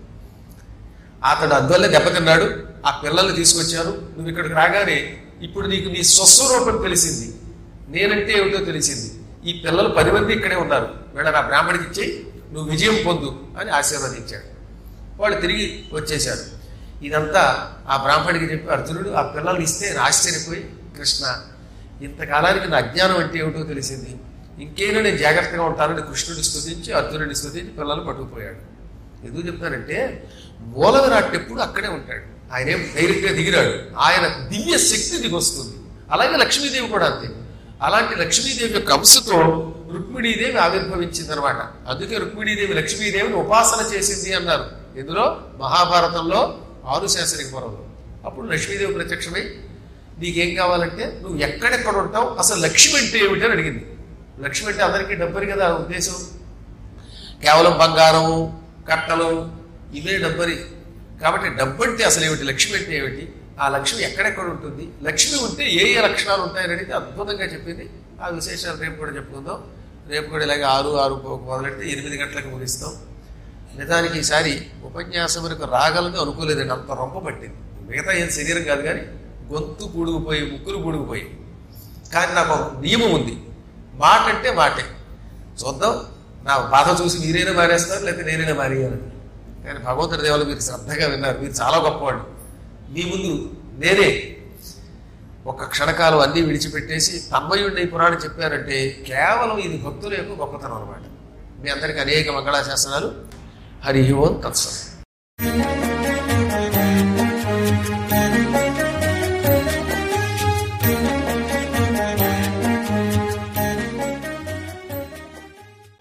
అతడు అందువల్లే దెబ్బతిన్నాడు ఆ పిల్లల్ని తీసుకొచ్చారు నువ్వు ఇక్కడికి రాగానే ఇప్పుడు నీకు నీ స్వస్వరూపం తెలిసింది నేనంటే ఏమిటో తెలిసింది ఈ పిల్లలు పది మంది ఇక్కడే ఉన్నారు వీళ్ళ నా బ్రాహ్మడికి ఇచ్చేయి నువ్వు విజయం పొందు అని ఆశీర్వదించాడు వాళ్ళు తిరిగి వచ్చేశారు ఇదంతా ఆ బ్రాహ్మడికి చెప్పి అర్జునుడు ఆ పిల్లల్ని ఇస్తే ఆయన ఆశ్చర్యపోయి కృష్ణ ఇంతకాలానికి నా అజ్ఞానం అంటే ఏమిటో తెలిసింది ఇంకేనా నేను జాగ్రత్తగా ఉంటానని కృష్ణుడిని స్తుతించి అర్జునుడిని స్తుతించి పిల్లల్ని పట్టుకుపోయాడు ఎందుకు చెప్తానంటే మూల విరాట్ ఎప్పుడు అక్కడే ఉంటాడు ఆయన ఏం డైరెక్ట్గా దిగిరాడు ఆయన దివ్య శక్తి దిగొస్తుంది అలాగే లక్ష్మీదేవి కూడా అంతే అలాంటి లక్ష్మీదేవి యొక్క అంశతో రుక్మిణీదేవి ఆవిర్భవించింది అనమాట అందుకే రుక్మిణీదేవి లక్ష్మీదేవిని ఉపాసన చేసింది అన్నారు ఇందులో మహాభారతంలో ఆరుశాసనిక పర్వంలో అప్పుడు లక్ష్మీదేవి ప్రత్యక్షమై నీకేం కావాలంటే నువ్వు ఎక్కడెక్కడ ఉంటావు అసలు లక్ష్మి అంటే ఏమిటి అని అడిగింది లక్ష్మి అంటే అందరికీ డబ్బని కదా ఉద్దేశం కేవలం బంగారం కట్టలు ఇవే డబ్బరి కాబట్టి డబ్బు అంటే అసలు ఏమిటి లక్ష్మి అంటే ఏమిటి ఆ లక్ష్మి ఎక్కడెక్కడ ఉంటుంది లక్ష్మి ఉంటే ఏ ఏ లక్షణాలు ఉంటాయని అడిగితే అద్భుతంగా చెప్పింది ఆ విశేషాలు రేపు కూడా చెప్పుకుందాం రేపు కూడా ఇలాగే ఆరు ఆరు మొదలెడితే ఎనిమిది గంటలకు ముగిస్తాం నిజానికి ఈసారి ఉపన్యాసం వరకు రాగలని అనుకోలేదండి అంత రొంప పట్టింది మిగతా ఏం శరీరం కాదు కానీ గొంతు పూడుకుపోయి ముక్కులు పూడుకుపోయి కానీ నాకు ఒక నియమం ఉంది మాట అంటే మాటే చూద్దాం నా బాధ చూసి మీరైనా మారేస్తారు లేకపోతే నేనైనా మారేయాలని కానీ భగవంతుడి దేవాలు మీరు శ్రద్ధగా విన్నారు మీరు చాలా గొప్పవాళ్ళు మీ ముందు నేనే ఒక క్షణకాలం అన్నీ విడిచిపెట్టేసి తన్మయుడిని పురాణం చెప్పారంటే కేవలం ఇది భక్తుల యొక్క గొప్పతనం అనమాట మీ అందరికీ అనేక మంగళాశాసనాలు హరి ఓం తత్సం